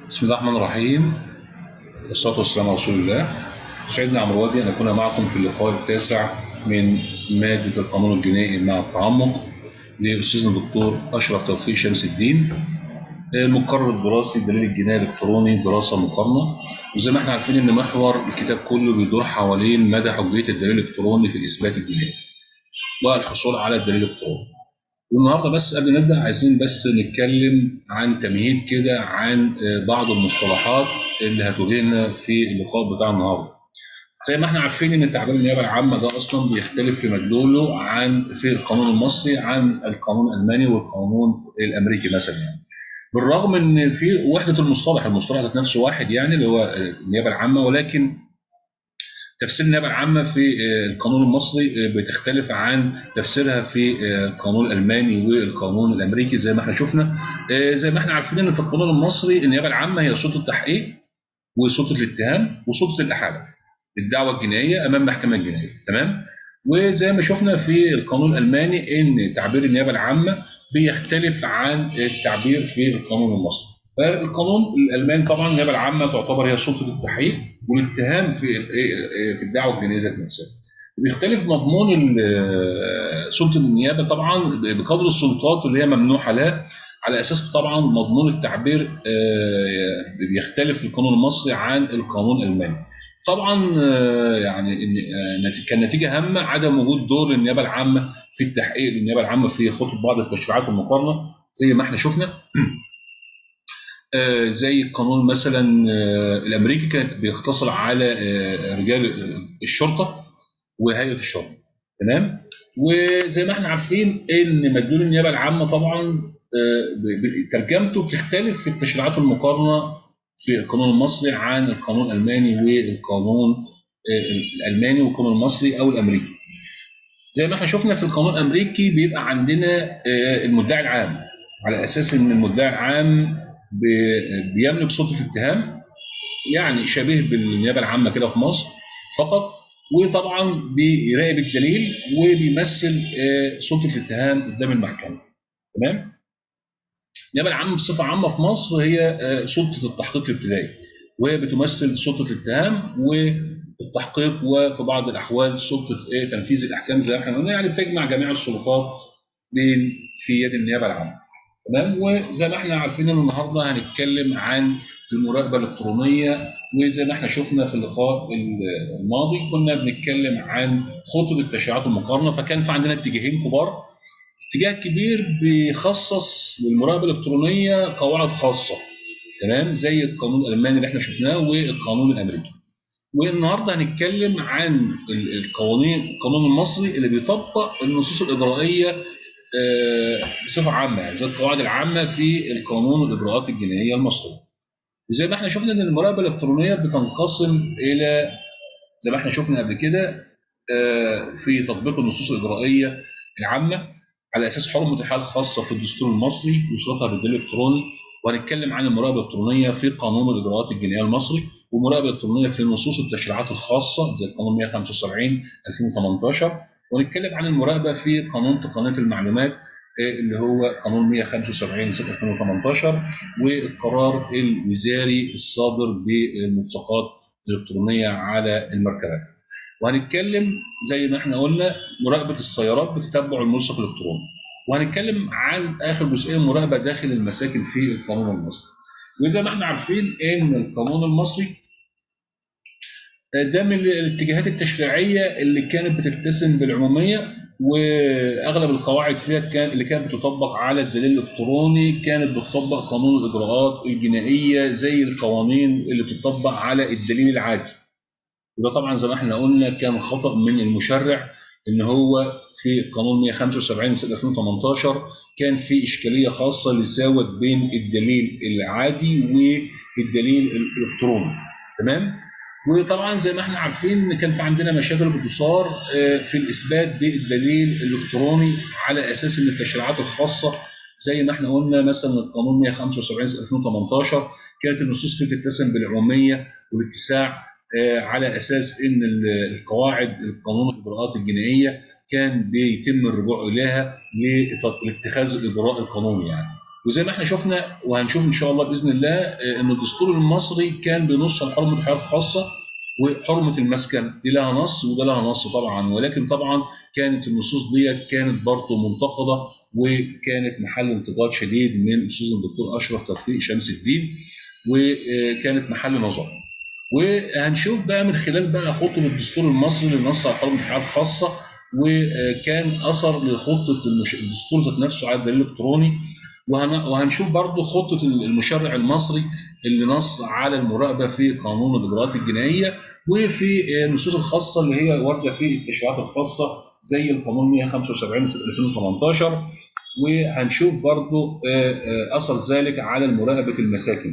بسم الله الرحمن الرحيم والصلاة والسلام على رسول الله سعدنا عمرو وادي أن أكون معكم في اللقاء التاسع من مادة القانون الجنائي مع التعمق لأستاذنا الدكتور أشرف توفيق شمس الدين المقرر الدراسي الدليل الجنائي الإلكتروني دراسة مقارنة وزي ما احنا عارفين إن محور الكتاب كله بيدور حوالين مدى حجية الدليل الإلكتروني في الإثبات الجنائي والحصول على الدليل الإلكتروني والنهارده بس قبل نبدا عايزين بس نتكلم عن تمهيد كده عن بعض المصطلحات اللي هتواجهنا في اللقاء بتاع النهارده. زي ما احنا عارفين ان تعبير النيابه العامه ده اصلا بيختلف في مدلوله عن في القانون المصري عن القانون الالماني والقانون الامريكي مثلا يعني. بالرغم ان في وحده المصطلح، المصطلح ذات نفسه واحد يعني اللي هو النيابه العامه ولكن تفسير النيابه العامه في القانون المصري بتختلف عن تفسيرها في القانون الالماني والقانون الامريكي زي ما احنا شفنا زي ما احنا عارفين ان في القانون المصري النيابه العامه هي سلطه التحقيق وسلطه الاتهام وسلطه الاحاله الدعوه الجنائيه امام المحكمه الجنائيه تمام وزي ما شفنا في القانون الالماني ان تعبير النيابه العامه بيختلف عن التعبير في القانون المصري فالقانون الالماني طبعا النيابه العامه تعتبر هي سلطه التحقيق والاتهام في في الدعوه الجنائيه ذات نفسها. بيختلف مضمون سلطه النيابه طبعا بقدر السلطات اللي هي ممنوحه لها على اساس طبعا مضمون التعبير بيختلف في القانون المصري عن القانون الالماني. طبعا يعني كنتيجه هامه عدم وجود دور للنيابه العامه في التحقيق للنيابه العامه في خطوه بعض التشريعات المقارنه زي ما احنا شفنا آه زي القانون مثلا آه الامريكي كانت بيقتصر على آه رجال الشرطه وهيئه الشرطه تمام وزي ما احنا عارفين ان مدلول النيابه العامه طبعا ترجمته بتختلف في التشريعات المقارنه في القانون المصري عن القانون الالماني والقانون الالماني والقانون المصري او الامريكي زي ما احنا شفنا في القانون الامريكي بيبقى عندنا المدعي العام على اساس ان المدعي العام بيملك سلطه الاتهام يعني شبيه بالنيابه العامه كده في مصر فقط وطبعا بيراقب الدليل وبيمثل سلطه الاتهام قدام المحكمه تمام النيابه العامه بصفه عامه في مصر هي سلطه التحقيق الابتدائي وهي بتمثل سلطه الاتهام والتحقيق وفي بعض الاحوال سلطه تنفيذ الاحكام زي ما احنا قلنا يعني بتجمع جميع السلطات في يد النيابه العامه تمام وزي ما احنا عارفين ان النهارده هنتكلم عن المراقبه الالكترونيه وزي ما احنا شفنا في اللقاء الماضي كنا بنتكلم عن خطه التشريعات المقارنه فكان في عندنا اتجاهين كبار اتجاه كبير بيخصص للمراقبه الالكترونيه قواعد خاصه تمام زي القانون الالماني اللي احنا شفناه والقانون الامريكي والنهارده هنتكلم عن القوانين القانون المصري اللي بيطبق النصوص الاجرائيه بصفه عامه زي القواعد العامه في القانون الاجراءات الجنائيه المصري. وزي ما احنا شفنا ان المراقبه الالكترونيه بتنقسم الى زي ما احنا شفنا قبل كده في تطبيق النصوص الاجرائيه العامه على اساس حرمه الحال خاصه في الدستور المصري وصلتها بالدليل الالكتروني وهنتكلم عن المراقبه الالكترونيه في قانون الاجراءات الجنائيه المصري والمراقبه الالكترونيه في نصوص التشريعات الخاصه زي القانون 175 2018 ونتكلم عن المراقبه في قانون تقنيه المعلومات اللي هو قانون 175 سنه 2018 والقرار الوزاري الصادر بالملصقات الالكترونيه على المركبات. وهنتكلم زي ما احنا قلنا مراقبه السيارات بتتبع الملصق الالكتروني. وهنتكلم عن اخر جزئيه مراقبه داخل المساكن في القانون المصري. وزي ما احنا عارفين ان القانون المصري ده من الاتجاهات التشريعيه اللي كانت بتتسم بالعموميه واغلب القواعد فيها كان اللي كانت بتطبق على الدليل الالكتروني كانت بتطبق قانون الاجراءات الجنائيه زي القوانين اللي بتطبق على الدليل العادي. وده طبعا زي ما احنا قلنا كان خطا من المشرع ان هو في قانون 175 سنه 2018 كان في اشكاليه خاصه اللي ساوت بين الدليل العادي والدليل الالكتروني تمام؟ وطبعا زي ما احنا عارفين كان في عندنا مشاكل بتصار في الاثبات بالدليل الالكتروني على اساس ان التشريعات الخاصه زي ما احنا قلنا مثلا القانون 175 2018 كانت النصوص فيه تتسم بالعموميه والاتساع على اساس ان القواعد القانون الاجراءات الجنائيه كان بيتم الرجوع اليها لاتخاذ الاجراء القانوني يعني وزي ما احنا شفنا وهنشوف ان شاء الله باذن الله ان الدستور المصري كان بينص على حرمه الحياه الخاصه وحرمه المسكن دي لها نص وده لها نص طبعا ولكن طبعا كانت النصوص ديت كانت برضه منتقده وكانت محل انتقاد شديد من استاذ الدكتور اشرف توفيق شمس الدين وكانت محل نظر. وهنشوف بقى من خلال بقى خطه الدستور المصري اللي نص على حرمه الحياه الخاصه وكان اثر لخطه الدستور ذات نفسه على الدليل الالكتروني وهنشوف برضه خطه المشرع المصري اللي نص على المراقبه في قانون الاجراءات الجنائيه وفي النصوص الخاصه اللي هي وارده في التشريعات الخاصه زي القانون 175 سنه 2018 وهنشوف برضه اثر ذلك على مراقبه المساكن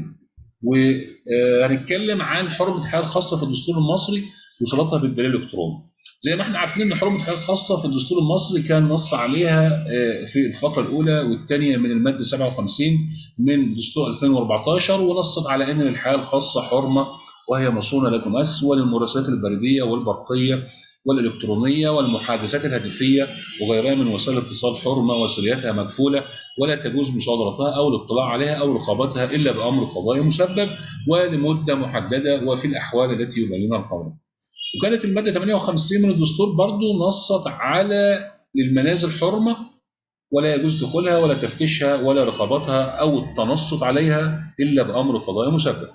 وهنتكلم عن حرمه الحياه الخاصه في الدستور المصري وصلتها بالدليل الالكتروني. زي ما احنا عارفين ان حرمه الحياه الخاصه في الدستور المصري كان نص عليها في الفقره الاولى والثانيه من الماده 57 من دستور 2014 ونصت على ان للحياه الخاصه حرمه وهي مصونه لا تمس وللمراسلات البريديه والبرقيه والالكترونيه والمحادثات الهاتفيه وغيرها من وسائل الاتصال حرمه وسريتها مكفوله ولا تجوز مصادرتها او الاطلاع عليها او رقابتها الا بامر قضائي مسبب ولمده محدده وفي الاحوال التي يبينها القانون. وكانت الماده 58 من الدستور برضو نصت على للمنازل حرمه ولا يجوز دخولها ولا تفتيشها ولا رقابتها او التنصت عليها الا بامر قضائي مسبب.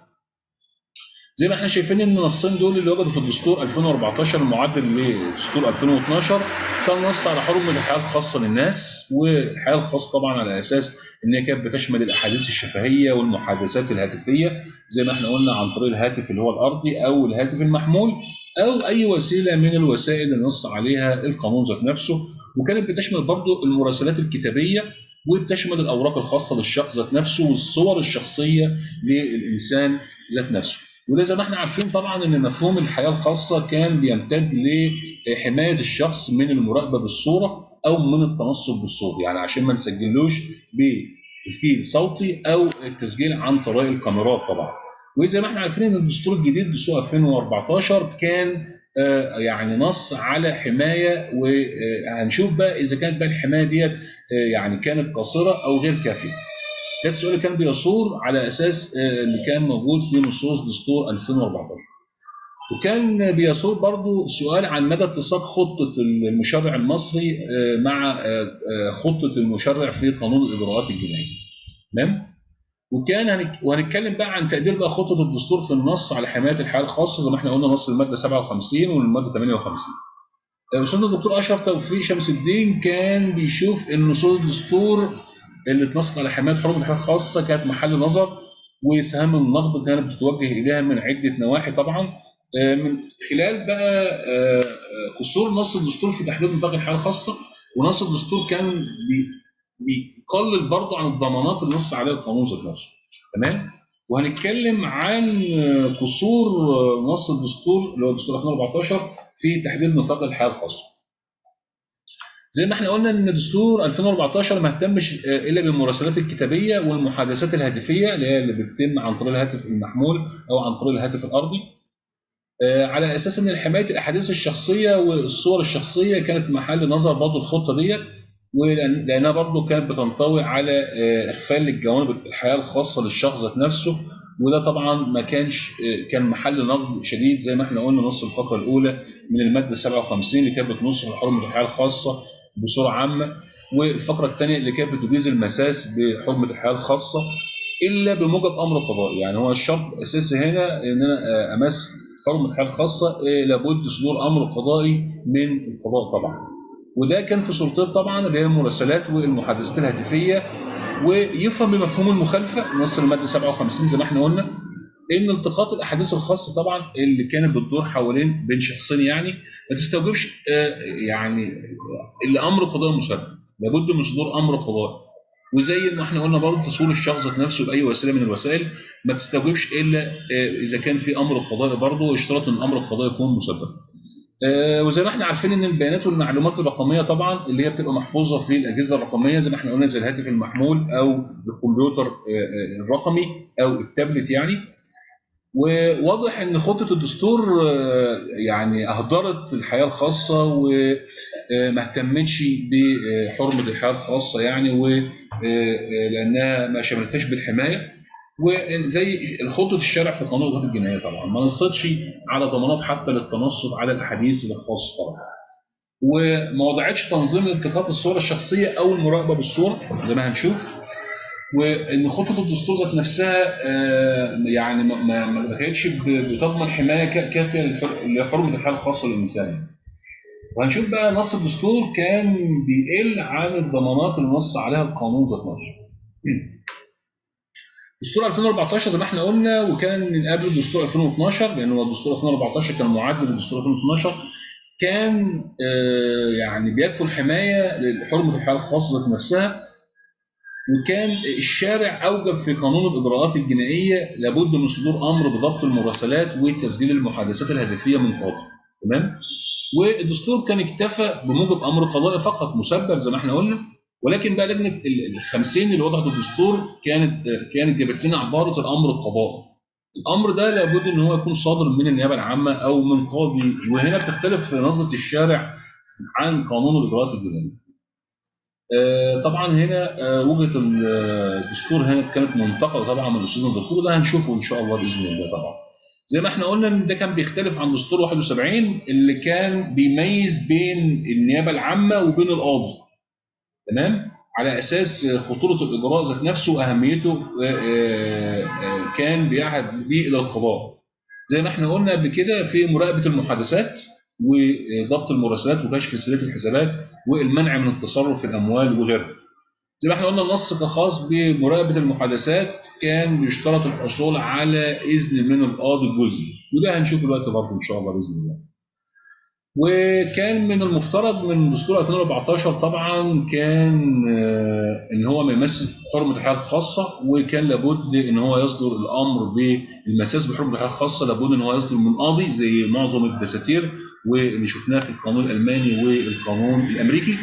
زي ما احنا شايفين ان النصين دول اللي وجدوا في الدستور 2014 المعدل لدستور 2012 كان نص على حرمه الحياه الخاصه للناس والحياه الخاصه طبعا على اساس ان هي كانت بتشمل الاحاديث الشفهيه والمحادثات الهاتفيه زي ما احنا قلنا عن طريق الهاتف اللي هو الارضي او الهاتف المحمول او اي وسيله من الوسائل اللي نص عليها القانون ذات نفسه وكانت بتشمل برضه المراسلات الكتابيه وبتشمل الاوراق الخاصه للشخص ذات نفسه والصور الشخصيه للانسان ذات نفسه. وده زي ما احنا عارفين طبعا ان مفهوم الحياه الخاصه كان بيمتد لحمايه الشخص من المراقبه بالصوره او من التنصب بالصوت يعني عشان ما نسجلوش بتسجيل صوتي او التسجيل عن طريق الكاميرات طبعا وزي ما احنا عارفين ان الدستور الجديد دستور 2014 كان يعني نص على حمايه وهنشوف بقى اذا كانت بقى الحمايه ديت يعني كانت قاصره او غير كافيه ده السؤال اللي كان بيصور على اساس اللي كان موجود في نصوص دستور 2014 وكان بيصور برضو سؤال عن مدى اتساق خطه المشرع المصري مع خطه المشرع في قانون الاجراءات الجنائيه تمام وكان وهنتكلم بقى عن تقدير بقى خطه الدستور في النص على حمايه الحياه الخاصه زي ما احنا قلنا نص الماده 57 والماده 58 استاذنا الدكتور اشرف توفيق شمس الدين كان بيشوف ان نصوص الدستور اللي اتنصت على حمايه حرمه الحياه الخاصه كانت محل نظر وسهام النقد كانت بتتوجه اليها من عده نواحي طبعا من خلال بقى قصور نص الدستور في تحديد نطاق الحياه الخاصه ونص الدستور كان بيقلل برضه عن الضمانات اللي نص عليها القانون ذات نفسه تمام وهنتكلم عن قصور نص الدستور اللي هو دستور 2014 في تحديد نطاق الحياه الخاصه زي ما احنا قلنا ان دستور 2014 ما اهتمش الا بالمراسلات الكتابيه والمحادثات الهاتفيه اللي هي اللي بتتم عن طريق الهاتف المحمول او عن طريق الهاتف الارضي على اساس ان حمايه الاحاديث الشخصيه والصور الشخصيه كانت محل نظر برضه الخطه ديت ولانها برضه كانت بتنطوي على اغفال للجوانب الحياه الخاصه للشخص ذات نفسه وده طبعا ما كانش كان محل نقد شديد زي ما احنا قلنا نص الفقره الاولى من الماده 57 اللي كانت بتنص على حرمه الحياه الخاصه بصوره عامه والفقره الثانيه اللي كانت بتجيز المساس بحرمه الحياه الخاصه الا بموجب امر قضائي يعني هو الشرط الاساسي هنا ان انا امس حرمه الحياه الخاصه لابد صدور امر قضائي من القضاء طبعا وده كان في سلطات طبعا اللي هي المراسلات والمحادثات الهاتفيه ويفهم بمفهوم المخالفه نص الماده 57 زي ما احنا قلنا ان التقاط الاحاديث الخاصه طبعا اللي كانت بتدور حوالين بين شخصين يعني ما تستوجبش يعني الا امر قضائي مسبب لابد من صدور امر قضائي وزي ما احنا قلنا برضه تصوير الشخص ذات نفسه باي وسيله من الوسائل ما بتستوجبش الا اذا كان في امر قضائي برضه واشتراط ان الامر القضائي يكون مسبب. وزي ما احنا عارفين ان البيانات والمعلومات الرقميه طبعا اللي هي بتبقى محفوظه في الاجهزه الرقميه زي ما احنا قلنا زي الهاتف المحمول او الكمبيوتر الرقمي او التابلت يعني وواضح ان خطه الدستور يعني اهدرت الحياه الخاصه وما اهتمتش بحرمه الحياه الخاصه يعني آه، آه، لانها ما شملتهاش بالحمايه وزي خطه الشارع في قانون الاجراءات الجنائيه طبعا ما نصتش على ضمانات حتى للتنصت على الاحاديث الخاصه طبعا وما وضعتش تنظيم لالتقاط الصوره الشخصيه او المراقبه بالصوره زي ما هنشوف وان خطه الدستور ذات نفسها آه، يعني ما- ما ما كانتش ب- بتضمن حمايه كا- كافيه للحر- لحرمه الحياه الخاصه للانسان. وهنشوف بقى نص الدستور كان بيقل عن الضمانات اللي نص عليها القانون ذات نفسه. دستور 2014 زي ما احنا قلنا وكان من قبل دستور 2012 لان هو دستور 2014 كان معدل لدستور 2012 كان آه، يعني بيكفل حمايه لحرمه الحياه الخاصه ذات نفسها وكان الشارع اوجب في قانون الاجراءات الجنائيه لابد من صدور امر بضبط المراسلات وتسجيل المحادثات الهدفيه من قاضي تمام والدستور كان اكتفى بموجب امر قضائي فقط مسبب زي ما احنا قلنا ولكن بقى لجنه ال 50 اللي وضعت الدستور كانت كانت جابت لنا عباره الامر القضائي الامر ده لابد ان هو يكون صادر من النيابه العامه او من قاضي وهنا بتختلف نظره الشارع عن قانون الاجراءات الجنائيه آه، طبعا هنا آه، وجهه الدستور هنا كانت منتقده طبعا من الاستاذ الدكتور ده هنشوفه ان شاء الله باذن الله طبعا زي ما احنا قلنا ان ده كان بيختلف عن دستور 71 اللي كان بيميز بين النيابه العامه وبين القاضي تمام على اساس خطوره الاجراء ذات نفسه واهميته آه، آه، آه، كان بيعهد به الى القضاء زي ما احنا قلنا قبل كده في مراقبه المحادثات وضبط المراسلات وكشف سلات الحسابات والمنع من التصرف في الاموال وغيرها. زي ما احنا قلنا النص كان خاص بمراقبه المحادثات كان بيشترط الحصول على اذن من القاضي الجزئي وده هنشوفه دلوقتي برضه ان شاء الله باذن الله. وكان من المفترض من دستور 2014 طبعا كان آه، ان هو ما يمثل حرمه الحياه الخاصه وكان لابد ان هو يصدر الامر بالمساس بحرمه الحياه الخاصه لابد ان هو يصدر من قاضي زي معظم الدساتير واللي شفناه في القانون الالماني والقانون الامريكي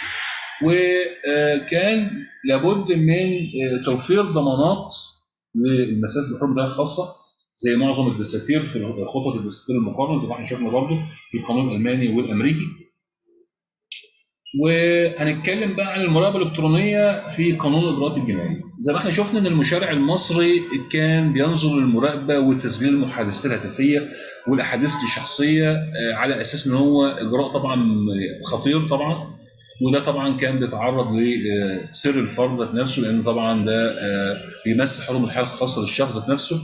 وكان لابد من آه، توفير ضمانات للمساس بحرمه الحياه الخاصه زي معظم الدساتير في خطط الدساتير المقارنه زي ما احنا شفنا برضه في القانون الالماني والامريكي وهنتكلم بقى عن المراقبه الالكترونيه في قانون الاجراءات الجنائيه زي ما احنا شفنا ان المشرع المصري كان بينظر للمراقبه وتسجيل المحادثات الهاتفيه والاحاديث الشخصيه آه، على اساس ان هو اجراء طبعا خطير طبعا وده طبعا كان بيتعرض لسر الفرد ذات نفسه لان طبعا ده آه، بيمس حرمه الحياه الخاصه للشخص ذات نفسه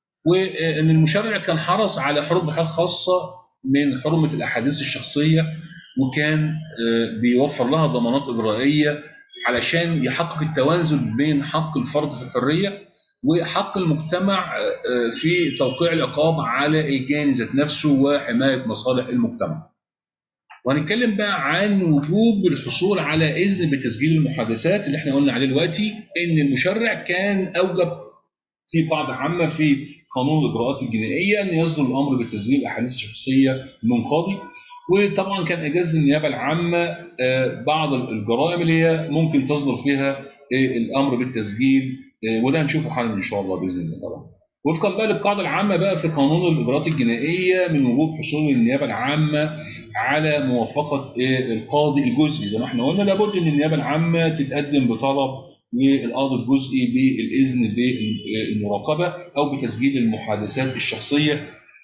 وان المشرع كان حرص على حرمه الحياه الخاصه من حرمه الاحاديث الشخصيه وكان آه، بيوفر لها ضمانات اجرائيه علشان يحقق التوازن بين حق الفرد في الحريه وحق المجتمع آه، في توقيع العقاب على الجاني ذات نفسه وحمايه مصالح المجتمع. وهنتكلم بقى عن وجوب الحصول على اذن بتسجيل المحادثات اللي احنا قلنا عليه دلوقتي ان المشرع كان اوجب في قاعده عامه في قانون الاجراءات الجنائيه ان يصدر الامر بتسجيل الاحاديث الشخصيه من قاضي وطبعا كان اجاز النيابه العامه آه، بعض الجرائم اللي هي ممكن تصدر فيها آه، الامر بالتسجيل آه، وده هنشوفه حالا ان شاء الله باذن الله طبعا. وفقا بقى للقاعده العامه بقى في قانون الاجراءات الجنائيه من وجوب حصول النيابه العامه على موافقه آه، القاضي الجزئي زي ما احنا قلنا لابد ان النيابه العامه تتقدم بطلب للقاضي الجزئي بالاذن بالمراقبه او بتسجيل المحادثات الشخصيه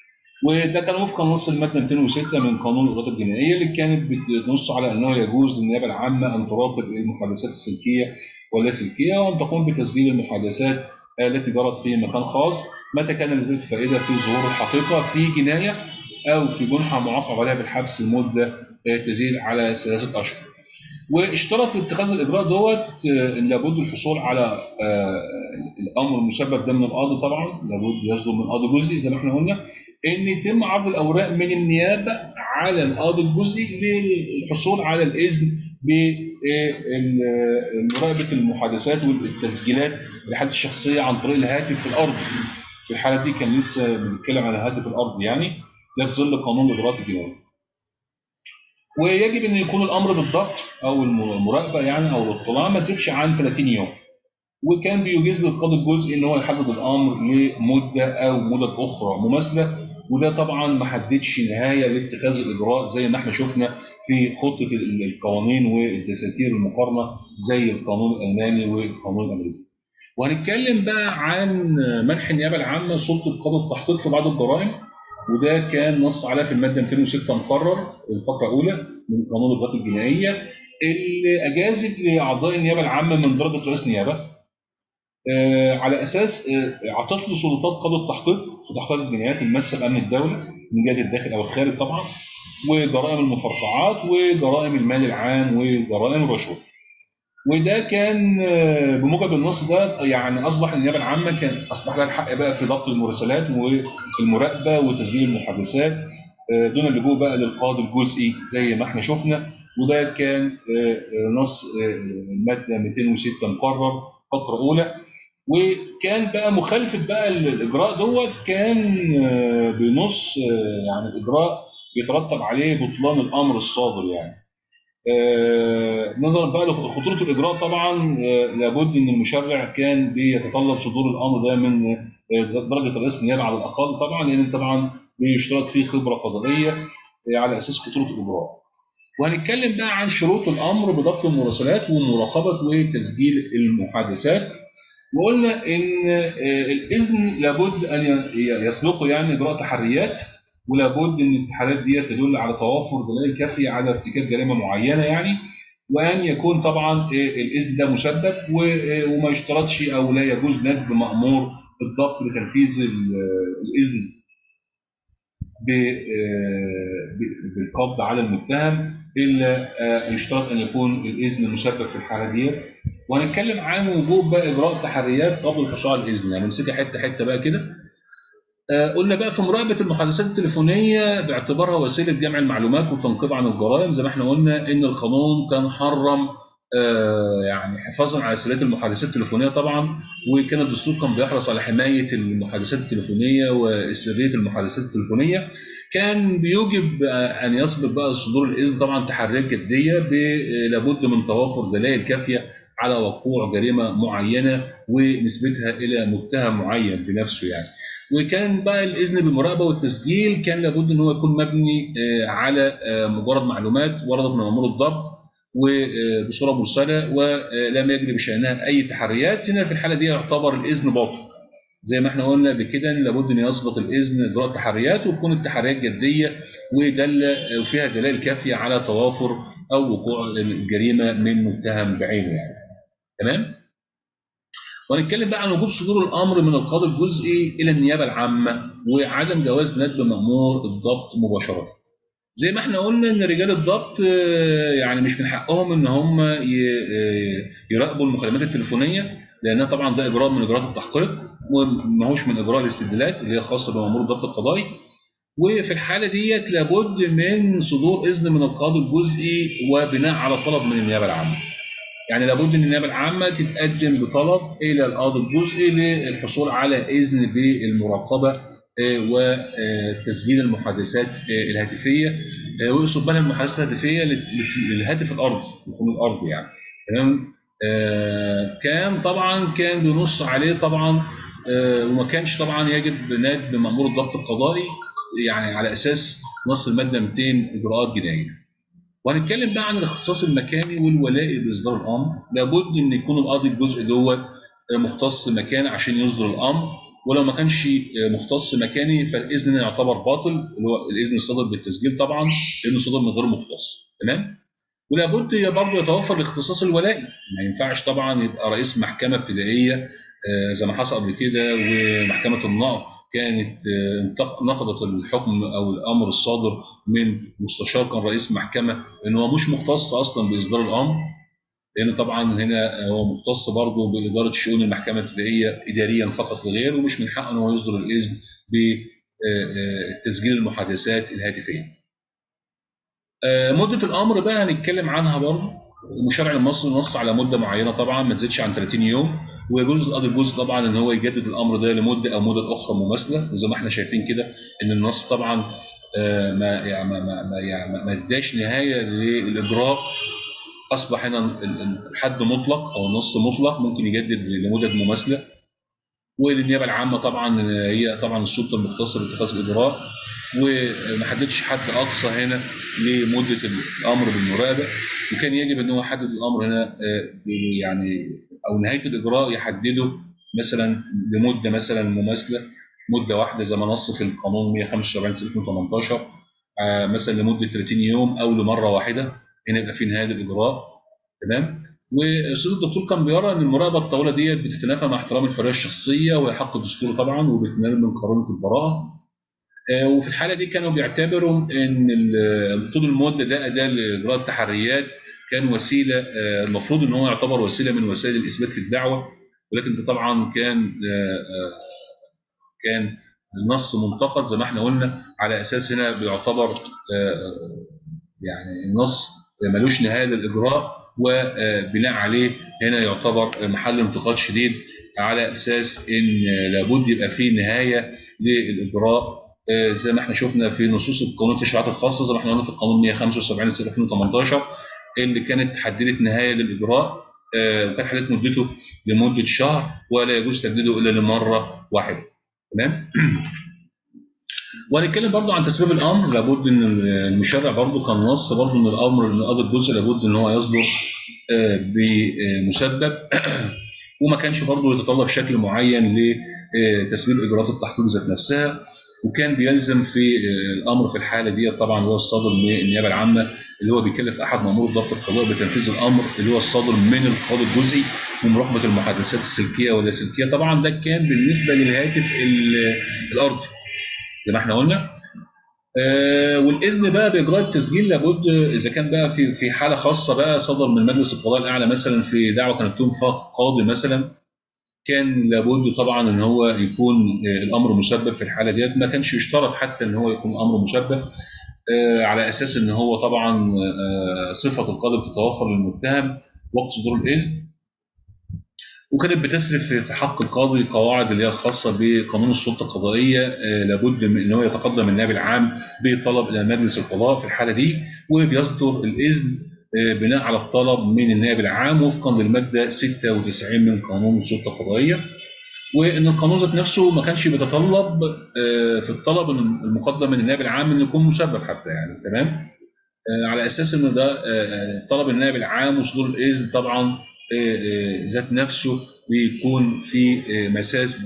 وده كان وفقا لنص الماده 206 من قانون الاجراءات الجنائيه اللي كانت بتنص على انه يجوز للنيابه العامه ان تراقب المحادثات السلكيه واللاسلكيه وان تقوم بتسجيل المحادثات التي جرت في مكان خاص متى كان لذلك فائده في ظهور الحقيقه في جنايه او في جنحه معاقب عليها بالحبس لمده آه، تزيد على ثلاثه اشهر. واشترط في اتخاذ الاجراء دوت آه، ان لابد الحصول على آه، الامر المسبب ده من القاضي طبعا لابد يصدر من قاضي جزئي زي ما احنا قلنا ان يتم عرض الاوراق من النيابه على القاضي الجزئي للحصول على الاذن بمراقبه المحادثات والتسجيلات الحالات الشخصيه عن طريق الهاتف الارضي في الحاله دي كان لسه بنتكلم على الهاتف الارضي يعني ده في ظل قانون الاجراءات الجنائيه ويجب ان يكون الامر بالضبط او المراقبه يعني او الاطلاع ما تزيدش عن 30 يوم وكان بيجيز للقاضي الجزئي ان هو يحدد الامر لمده او مدد اخرى مماثله وده طبعا ما حددش نهايه لاتخاذ الاجراء زي ما احنا شفنا في خطه ال- القوانين والدساتير المقارنه زي القانون الالماني والقانون الامريكي. وهنتكلم بقى عن منح النيابه العامه سلطه قضاء التحقيق في بعض الجرائم وده كان نص عليها في الماده 206 مقرر الفقره الاولى من قانون الاجراءات الجنائيه اللي اجازت لاعضاء النيابه العامه من درجه رئيس نيابه آه، على اساس آه، اعطت له سلطات قضاء التحقيق في تحقيق الجنايات الماسه بامن الدوله من جهه الداخل او الخارج طبعا وجرائم المفرقعات وجرائم المال العام وجرائم الرشوه. وده كان آه، بموجب النص ده يعني اصبح النيابه العامه كان اصبح لها الحق بقى في ضبط المراسلات والمراقبه وتسجيل المحادثات آه، دون اللجوء بقى للقاضي الجزئي زي ما احنا شفنا وده كان آه، آه، نص آه، الماده 206 مقرر فقره اولى وكان بقى مخالفه بقى الاجراء دوت كان آه، بنص آه، يعني الاجراء بيترتب عليه بطلان الامر الصادر يعني. آه، نظرا بقى لخطوره الاجراء طبعا آه، لابد ان المشرع كان بيتطلب صدور الامر ده من آه، درجه رئيس النيابه على الاقل طبعا لان طبعا بيشترط فيه خبره قضائيه آه، على اساس خطوره الاجراء. وهنتكلم بقى عن شروط الامر بضبط المراسلات ومراقبه وتسجيل المحادثات وقلنا ان آه، الاذن لابد ان ي- يسبقه يعني اجراء تحريات ولابد ان التحريات دي تدل على توافر دلائل كافيه على ارتكاب جريمه معينه يعني وان يكون طبعا آه، الاذن ده مسبب و- آه، وما يشترطش او لا يجوز ندب مامور الضبط لتنفيذ ال- آه، الاذن ب- آه، ب- بالقبض على المتهم الا آه، يشترط ان يكون الاذن مسبب في الحاله ديت وهنتكلم عن وجوب بقى اجراء تحريات قبل الحصول على الاذن يعني نمسكها حته حته بقى كده آه، قلنا بقى في مراقبه المحادثات التليفونيه باعتبارها وسيله جمع المعلومات والتنقيب عن الجرائم زي ما احنا قلنا ان القانون كان حرم آه، يعني حفاظا على سلات المحادثات التليفونيه طبعا وكان الدستور كان بيحرص على حمايه المحادثات التليفونيه وسريه المحادثات التليفونيه كان بيوجب آه، ان يسبق بقى صدور الاذن طبعا تحريات جديه ب- آه، لابد من توافر دلائل كافيه على وقوع جريمه معينه ونسبتها الى متهم معين في نفسه يعني. وكان بقى الاذن بالمراقبه والتسجيل كان لابد ان هو يكون مبني آه، على آه، مجرد معلومات وردت من مامور الضبط وبصوره مرسله ولم يجري بشانها اي تحريات هنا في الحاله دي يعتبر الاذن باطل زي ما احنا قلنا بكده ان لابد ان يسبق الاذن اجراء تحريات وتكون التحريات جديه ودل وفيها دلائل كافيه على توافر او وقوع الجريمه من متهم بعينه يعني تمام وهنتكلم بقى عن وجوب صدور الامر من القاضي الجزئي الى النيابه العامه وعدم جواز ندب مامور الضبط مباشره زي ما احنا قلنا ان رجال الضبط آه، يعني مش من حقهم ان هم ي- آه، يراقبوا المكالمات التليفونيه لانها طبعا ده اجراء من اجراءات التحقيق وما هوش من اجراء الاستدلالات اللي هي خاصه بمامور الضبط القضائي وفي الحاله ديت لابد من صدور اذن من القاضي الجزئي وبناء على طلب من النيابه العامه. يعني لابد ان النيابه العامه تتقدم بطلب الى القاضي الجزئي للحصول على اذن بالمراقبه آه، وتسجيل المحادثات آه، الهاتفيه آه، ويقصد بها المحادثات الهاتفيه لل- للهاتف الارضي تليفون الارض يعني تمام آه، كان طبعا كان بينص عليه طبعا آه، وما كانش طبعا يجب ندب مامور الضبط القضائي يعني على اساس نص الماده 200 اجراءات جنائيه. وهنتكلم بقى عن الاختصاص المكاني والولائي لاصدار الامر، لابد ان يكون القاضي الجزء دوت مختص مكاني عشان يصدر الامر، ولو ما كانش مختص مكاني فالاذن يعتبر باطل اللي هو الاذن الصادر بالتسجيل طبعا لانه صدر من غير مختص، تمام؟ ولابد برضه يتوفر الاختصاص الولائي، ما ينفعش طبعا يبقى رئيس محكمه ابتدائيه آه، زي ما حصل قبل كده ومحكمه النقض كانت آه، انتق- نقضت الحكم او الامر الصادر من مستشار كان رئيس محكمه ان هو مش مختص اصلا باصدار الامر لان طبعا هنا هو مختص برضه باداره شؤون المحكمه الابتدائيه اداريا فقط لا غير ومش من حقه ان هو يصدر الاذن بتسجيل المحادثات الهاتفيه. آه، مده الامر بقى هنتكلم عنها برضه المشرع المصري نص على مده معينه طبعا ما تزيدش عن 30 يوم ويجوز للقاضي الجزء طبعا ان هو يجدد الامر ده لمده او مدد اخرى مماثله وزي ما احنا شايفين كده ان النص طبعا آه، ما يعني ما ما ما يعني ما- ما اداش نهايه للاجراء اصبح هنا ال- ال- الحد مطلق او النص مطلق ممكن يجدد لمدد مماثله والنيابه العامه طبعا هي طبعا السلطه المختصه باتخاذ الاجراء وما حددش حد اقصى هنا لمده الامر بالمراقبه وكان يجب ان هو يحدد الامر هنا آه، يعني او نهايه الاجراء يحدده مثلا لمده مثلا مماثله مده واحده زي ما نص في القانون 175 سنه 2018 آه، مثلا لمده 30 يوم او لمره واحده هنا يبقى في نهايه الاجراء تمام واستاذ الدكتور كان بيرى ان المراقبه الطويله ديت بتتنافى مع احترام الحريه الشخصيه وهي حق دستوري طبعا وبتنال من قانون البراءه آه، وفي الحاله دي كانوا بيعتبروا ان ال- طول المده ده اداه لاجراء التحريات كان وسيله آه، المفروض ان هو يعتبر وسيله من وسائل الاثبات في الدعوه ولكن ده طبعا كان آه، آه، كان النص منتقد زي ما احنا قلنا على اساس هنا بيعتبر آه، يعني النص ملوش نهايه للاجراء وبناء عليه هنا يعتبر محل انتقاد شديد على اساس ان لابد يبقى في نهايه للاجراء آه، زي ما احنا شفنا في نصوص القانون التشريعات الخاصه زي ما احنا قلنا في القانون 175 سنه 2018 اللي كانت حددت نهايه للاجراء آه، وكانت حددت مدته لمده شهر ولا يجوز تجديده الا لمره واحده تمام وهنتكلم برضو عن تسبيب الامر لابد ان المشرع برضو كان نص برضو ان الامر ان قاضي الجزء لابد ان هو يصدر آه، بمسبب وما كانش برضو يتطلب شكل معين لتسبيب اجراءات التحقيق ذات نفسها وكان بيلزم في آه، الامر في الحاله دي طبعا اللي هو الصادر من النيابه العامه اللي هو بيكلف احد مامور الضبط القضائي بتنفيذ الامر اللي هو الصادر من القاضي الجزئي ومراقبه المحادثات السلكيه واللاسلكيه طبعا ده كان بالنسبه للهاتف ال- الارضي زي ما احنا قلنا آه، والاذن بقى باجراء التسجيل لابد اذا كان بقى في في حاله خاصه بقى صدر من مجلس القضاء الاعلى مثلا في دعوه كانت تنفى قاضي مثلا كان لابد طبعا ان هو يكون آه، الامر مسبب في الحاله ديت ما كانش يشترط حتى ان هو يكون امر مسبب آه، على اساس ان هو طبعا آه، صفه القاضي بتتوفر للمتهم وقت صدور الاذن وكانت بتسري في في حق القاضي قواعد اللي هي الخاصه بقانون السلطه القضائيه آه، لابد من ان هو يتقدم النائب العام بطلب الى مجلس القضاء في الحاله دي وبيصدر الاذن آه، بناء على الطلب من النائب العام وفقا للماده 96 من قانون السلطه القضائيه وان القانون ذات نفسه ما كانش بيتطلب آه، في الطلب المقدم من النائب العام انه يكون مسبب حتى يعني تمام آه، على اساس ان ده آه، آه، طلب النائب العام وصدور الاذن طبعا آه، آه، ذات نفسه بيكون في آه، مساس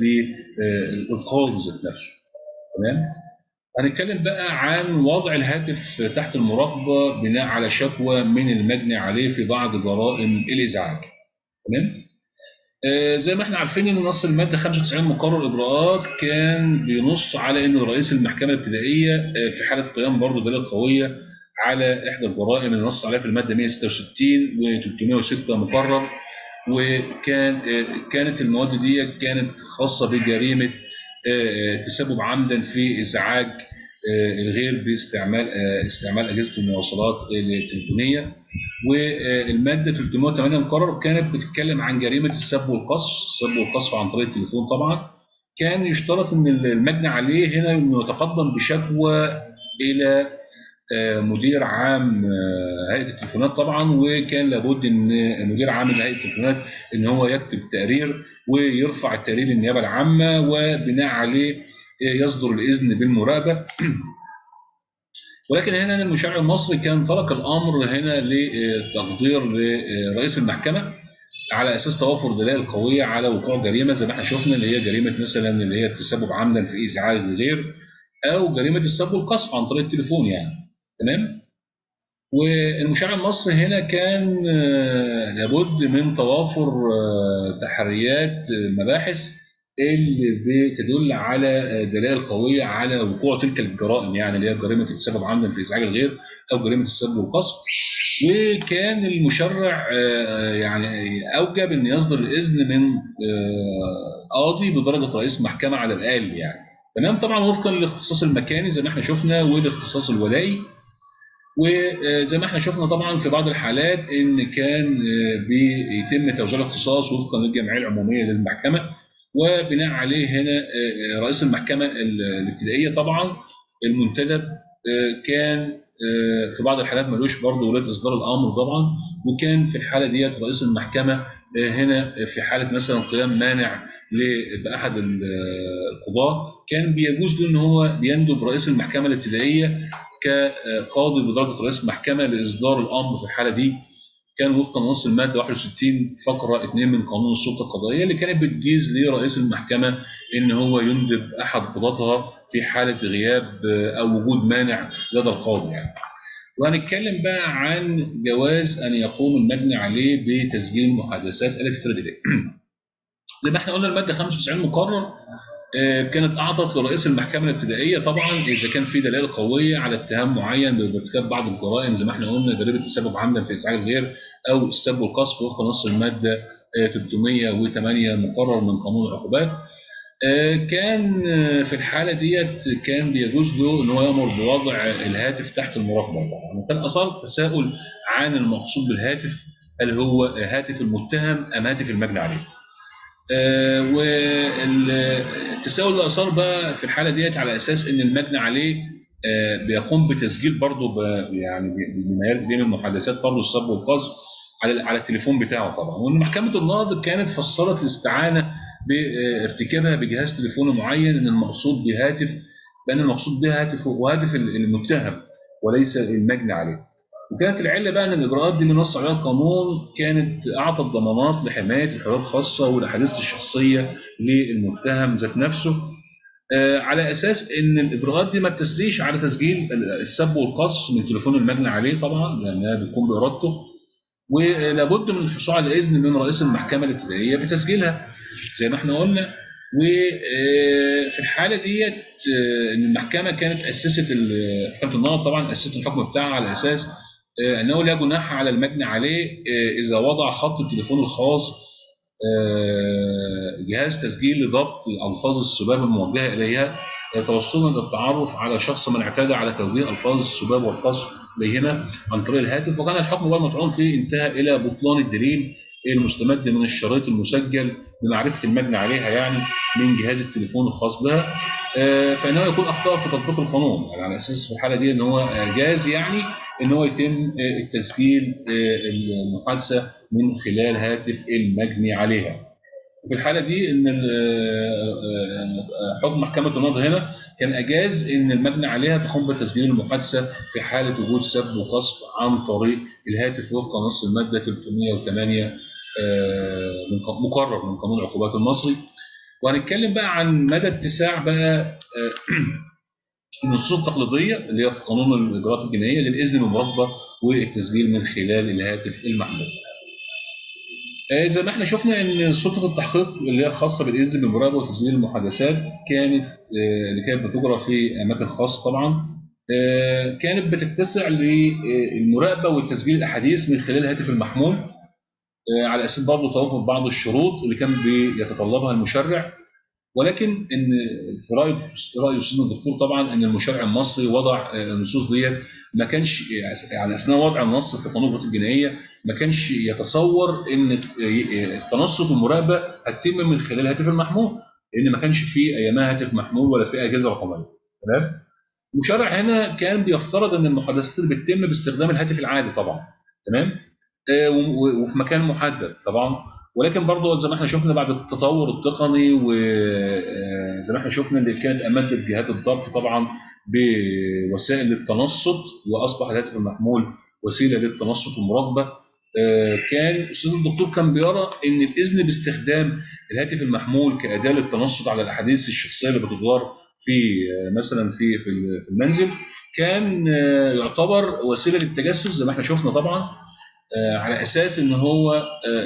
بالقاضي ذات نفسه تمام هنتكلم بقى عن وضع الهاتف تحت المراقبه بناء على شكوى من المجني عليه في بعض جرائم الازعاج تمام آه، زي ما احنا عارفين ان نص الماده 95 مقرر الاجراءات كان بينص على ان رئيس المحكمه الابتدائيه آه، في حاله قيام برضه دليل قويه على احدى الجرائم اللي نص عليها في الماده 166 و306 مقرر وكان آه، كانت المواد دي كانت خاصه بجريمه آه، آه، تسبب عمدا في ازعاج آه، الغير باستعمال آه، استعمال اجهزه المواصلات التليفونيه والماده 308 مقرر كانت بتتكلم عن جريمه السب والقصف، السب والقصف عن طريق التليفون طبعا. كان يشترط ان المجني عليه هنا انه يتقدم بشكوى الى آه، مدير عام آه، هيئه التليفونات طبعا وكان لابد ان مدير عام هيئه التليفونات ان هو يكتب تقرير ويرفع التقرير للنيابه العامه وبناء عليه آه، يصدر الاذن بالمراقبه ولكن هنا المشرع المصري كان ترك الامر هنا لتقدير لرئيس المحكمه على اساس توافر دلائل قويه على وقوع جريمه زي ما احنا شفنا اللي هي جريمه مثلا اللي هي التسبب عمدا في ازعاج الغير او جريمه السب والقصف عن طريق التليفون يعني تمام والمشرع المصري هنا كان آه، لابد من توافر آه، تحريات آه، مباحث اللي بتدل على آه، دلائل قويه على وقوع تلك الجرائم يعني اللي هي جريمه السبب عمدا في ازعاج الغير او جريمه السب والقصف وكان المشرع آه، يعني اوجب ان يصدر الاذن من آه، قاضي بدرجه رئيس محكمه على الاقل يعني تمام طبعا وفقا للاختصاص المكاني زي ما احنا شفنا والاختصاص الولائي وزي ما احنا شفنا طبعا في بعض الحالات ان كان آه، بيتم توزيع الاختصاص وفقا للجمعيه العموميه للمحكمه وبناء عليه هنا آه، آه، رئيس المحكمه ال- الابتدائيه طبعا المنتدب آه، كان آه، في بعض الحالات ملوش برضه ولاد اصدار الامر طبعا وكان في الحاله ديت رئيس المحكمه آه، هنا في حاله مثلا قيام مانع باحد القضاه كان بيجوز له ان هو بيندب رئيس المحكمه الابتدائيه كقاضي بدرجه رئيس المحكمه لاصدار الامر في الحاله دي كان وفقا لنص الماده 61 فقره 2 من قانون السلطه القضائيه اللي كانت بتجيز لرئيس المحكمه ان هو يندب احد قضاتها في حاله غياب او وجود مانع لدى القاضي يعني. وهنتكلم بقى عن جواز ان يقوم المجني عليه بتسجيل محادثات الكترونيه. زي ما احنا قلنا الماده 95 مقرر كانت اعطت لرئيس المحكمه الابتدائيه طبعا اذا كان في دلائل قويه على اتهام معين بارتكاب بعض الجرائم زي ما احنا قلنا جريمه السبب عمدا في ازعاج الغير او السب والقذف وفق نص الماده 308 مقرر من قانون العقوبات كان في الحاله ديت كان بيجوز له ان هو يامر بوضع الهاتف تحت المراقبه طبعا وكان اثار تساؤل عن المقصود بالهاتف هل هو هاتف المتهم ام هاتف المجني عليه آه والتساؤل اللي اثار بقى في الحاله ديت على اساس ان المجني عليه آه بيقوم بتسجيل برضه يعني بما بين المحادثات برضه السب والقذف على على التليفون بتاعه طبعا وان محكمه الناظر كانت فسرت الاستعانه بارتكابها بجهاز تليفوني معين ان المقصود بهاتف بان المقصود به هاتف هو هاتف المتهم وليس المجني عليه. وكانت العله بقى ان الاجراءات دي اللي نص عليها القانون كانت اعطت ضمانات لحمايه الحريات الخاصه والاحاديث الشخصيه للمتهم ذات نفسه آه على اساس ان الاجراءات دي ما تسريش على تسجيل السب والقذف من تليفون المجني عليه طبعا لانها يعني بتكون بارادته ولابد من الحصول على اذن من رئيس المحكمه الابتدائيه بتسجيلها زي ما احنا قلنا وفي الحاله ديت ان المحكمه كانت اسست محكمه النقض طبعا اسست الحكم بتاعها على اساس انه لا جناح على المجني عليه اذا وضع خط التليفون الخاص جهاز تسجيل لضبط الفاظ السباب الموجهه اليها توصلا للتعرف على شخص من اعتدى على توجيه الفاظ السباب والقذف اليهما عن طريق الهاتف وكان الحكم بقى المطعون فيه انتهى الى بطلان الدليل المستمد من الشريط المسجل بمعرفه المجني عليها يعني من جهاز التليفون الخاص بها فانه يكون اخطاء في تطبيق القانون يعني على اساس في الحاله دي ان هو جاز يعني ان هو يتم التسجيل المحادثه من خلال هاتف المجني عليها. وفي الحاله دي ان حكم محكمه النقض هنا كان اجاز ان المجني عليها تقوم بتسجيل المحادثه في حاله وجود سب وقذف عن طريق الهاتف وفق نص الماده 308 من مقرر من قانون العقوبات المصري وهنتكلم بقى عن مدى اتساع بقى النصوص التقليديه اللي هي في قانون الاجراءات الجنائيه للاذن بالمراقبه والتسجيل من خلال الهاتف المحمول. زي ما احنا شفنا ان سلطه التحقيق اللي هي الخاصه بالاذن بالمراقبه وتسجيل المحادثات كانت اللي كانت بتجرى في اماكن خاصه طبعا كانت بتتسع للمراقبه وتسجيل الاحاديث من خلال الهاتف المحمول على اساس برضه توافر بعض الشروط اللي كان بيتطلبها المشرع ولكن ان في راي راي الاستاذ الدكتور طبعا ان المشرع المصري وضع النصوص ديت ما كانش يعني اثناء وضع النص في قانون الجنائيه الجنائيه ما كانش يتصور ان التنصت والمراقبه هتتم من خلال الهاتف المحمول لان ما كانش في ايامها هاتف محمول ولا في اجهزه رقميه تمام المشرع هنا كان بيفترض ان المحادثات اللي بتتم باستخدام الهاتف العادي طبعا تمام وفي مكان محدد طبعا ولكن برضه زي ما احنا شفنا بعد التطور التقني وزي ما احنا شفنا اللي كانت امدت جهات الضبط طبعا بوسائل التنصت واصبح الهاتف المحمول وسيله للتنصت والمراقبه كان الاستاذ الدكتور كان بيرى ان الاذن باستخدام الهاتف المحمول كاداه للتنصت على الاحاديث الشخصيه اللي بتدار في مثلا في في المنزل كان يعتبر وسيله للتجسس زي ما احنا شفنا طبعا على اساس ان هو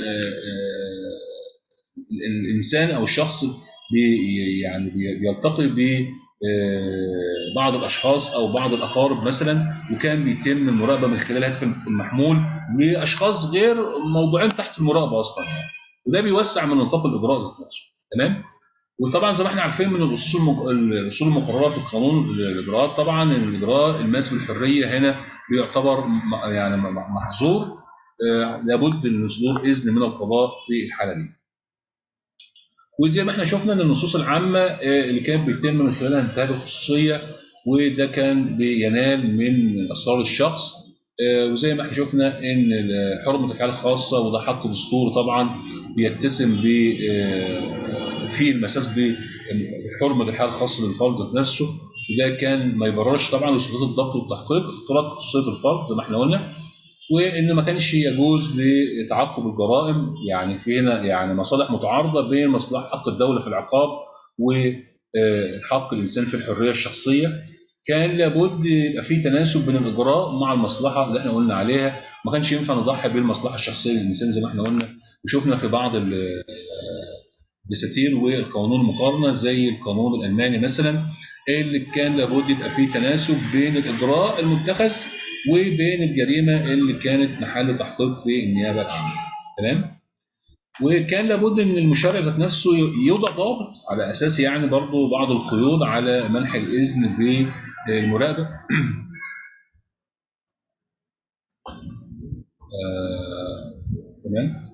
الانسان او الشخص بي يعني بيلتقي ب بعض الاشخاص او بعض الاقارب مثلا وكان بيتم المراقبه من خلال الهاتف المحمول لاشخاص غير موضوعين تحت المراقبه اصلا يعني وده بيوسع من نطاق الاجراء ذات نفسه تمام وطبعا زي ما احنا عارفين من الاصول الاصول المقرره في القانون الاجراءات طبعا الاجراء الماس بالحريه هنا بيعتبر يعني محظور لابد من صدور اذن من القضاء في الحاله دي. وزي ما احنا شفنا ان النصوص العامه اللي كانت بيتم من خلالها انتهاك الخصوصيه وده كان بينال من اسرار الشخص وزي ما احنا شفنا ان حرمه الحياه الخاصه وده حق دستوري طبعا بيتسم ب في المساس بحرمه الحاله الخاصه للفرد ذات نفسه وده كان ما يبررش طبعا لسلطات الضبط والتحقيق اختراق خصوصيه الفرد زي ما احنا قلنا وان ما كانش يجوز لتعقب الجرائم يعني في هنا يعني مصالح متعارضه بين مصلحه حق الدوله في العقاب وحق الانسان في الحريه الشخصيه كان لابد يبقى في تناسب بين الاجراء مع المصلحه اللي احنا قلنا عليها ما كانش ينفع نضحي بالمصلحه الشخصيه للانسان زي ما احنا قلنا وشفنا في بعض الدساتير والقانون المقارنه زي القانون الالماني مثلا اللي كان لابد يبقى فيه تناسب بين الاجراء المتخذ وبين الجريمه اللي كانت محل تحقيق في النيابه العامه تمام وكان لابد ان المشرع ذات نفسه يوضع ضابط على اساس يعني برضه بعض القيود على منح الاذن بالمراقبه آه، تمام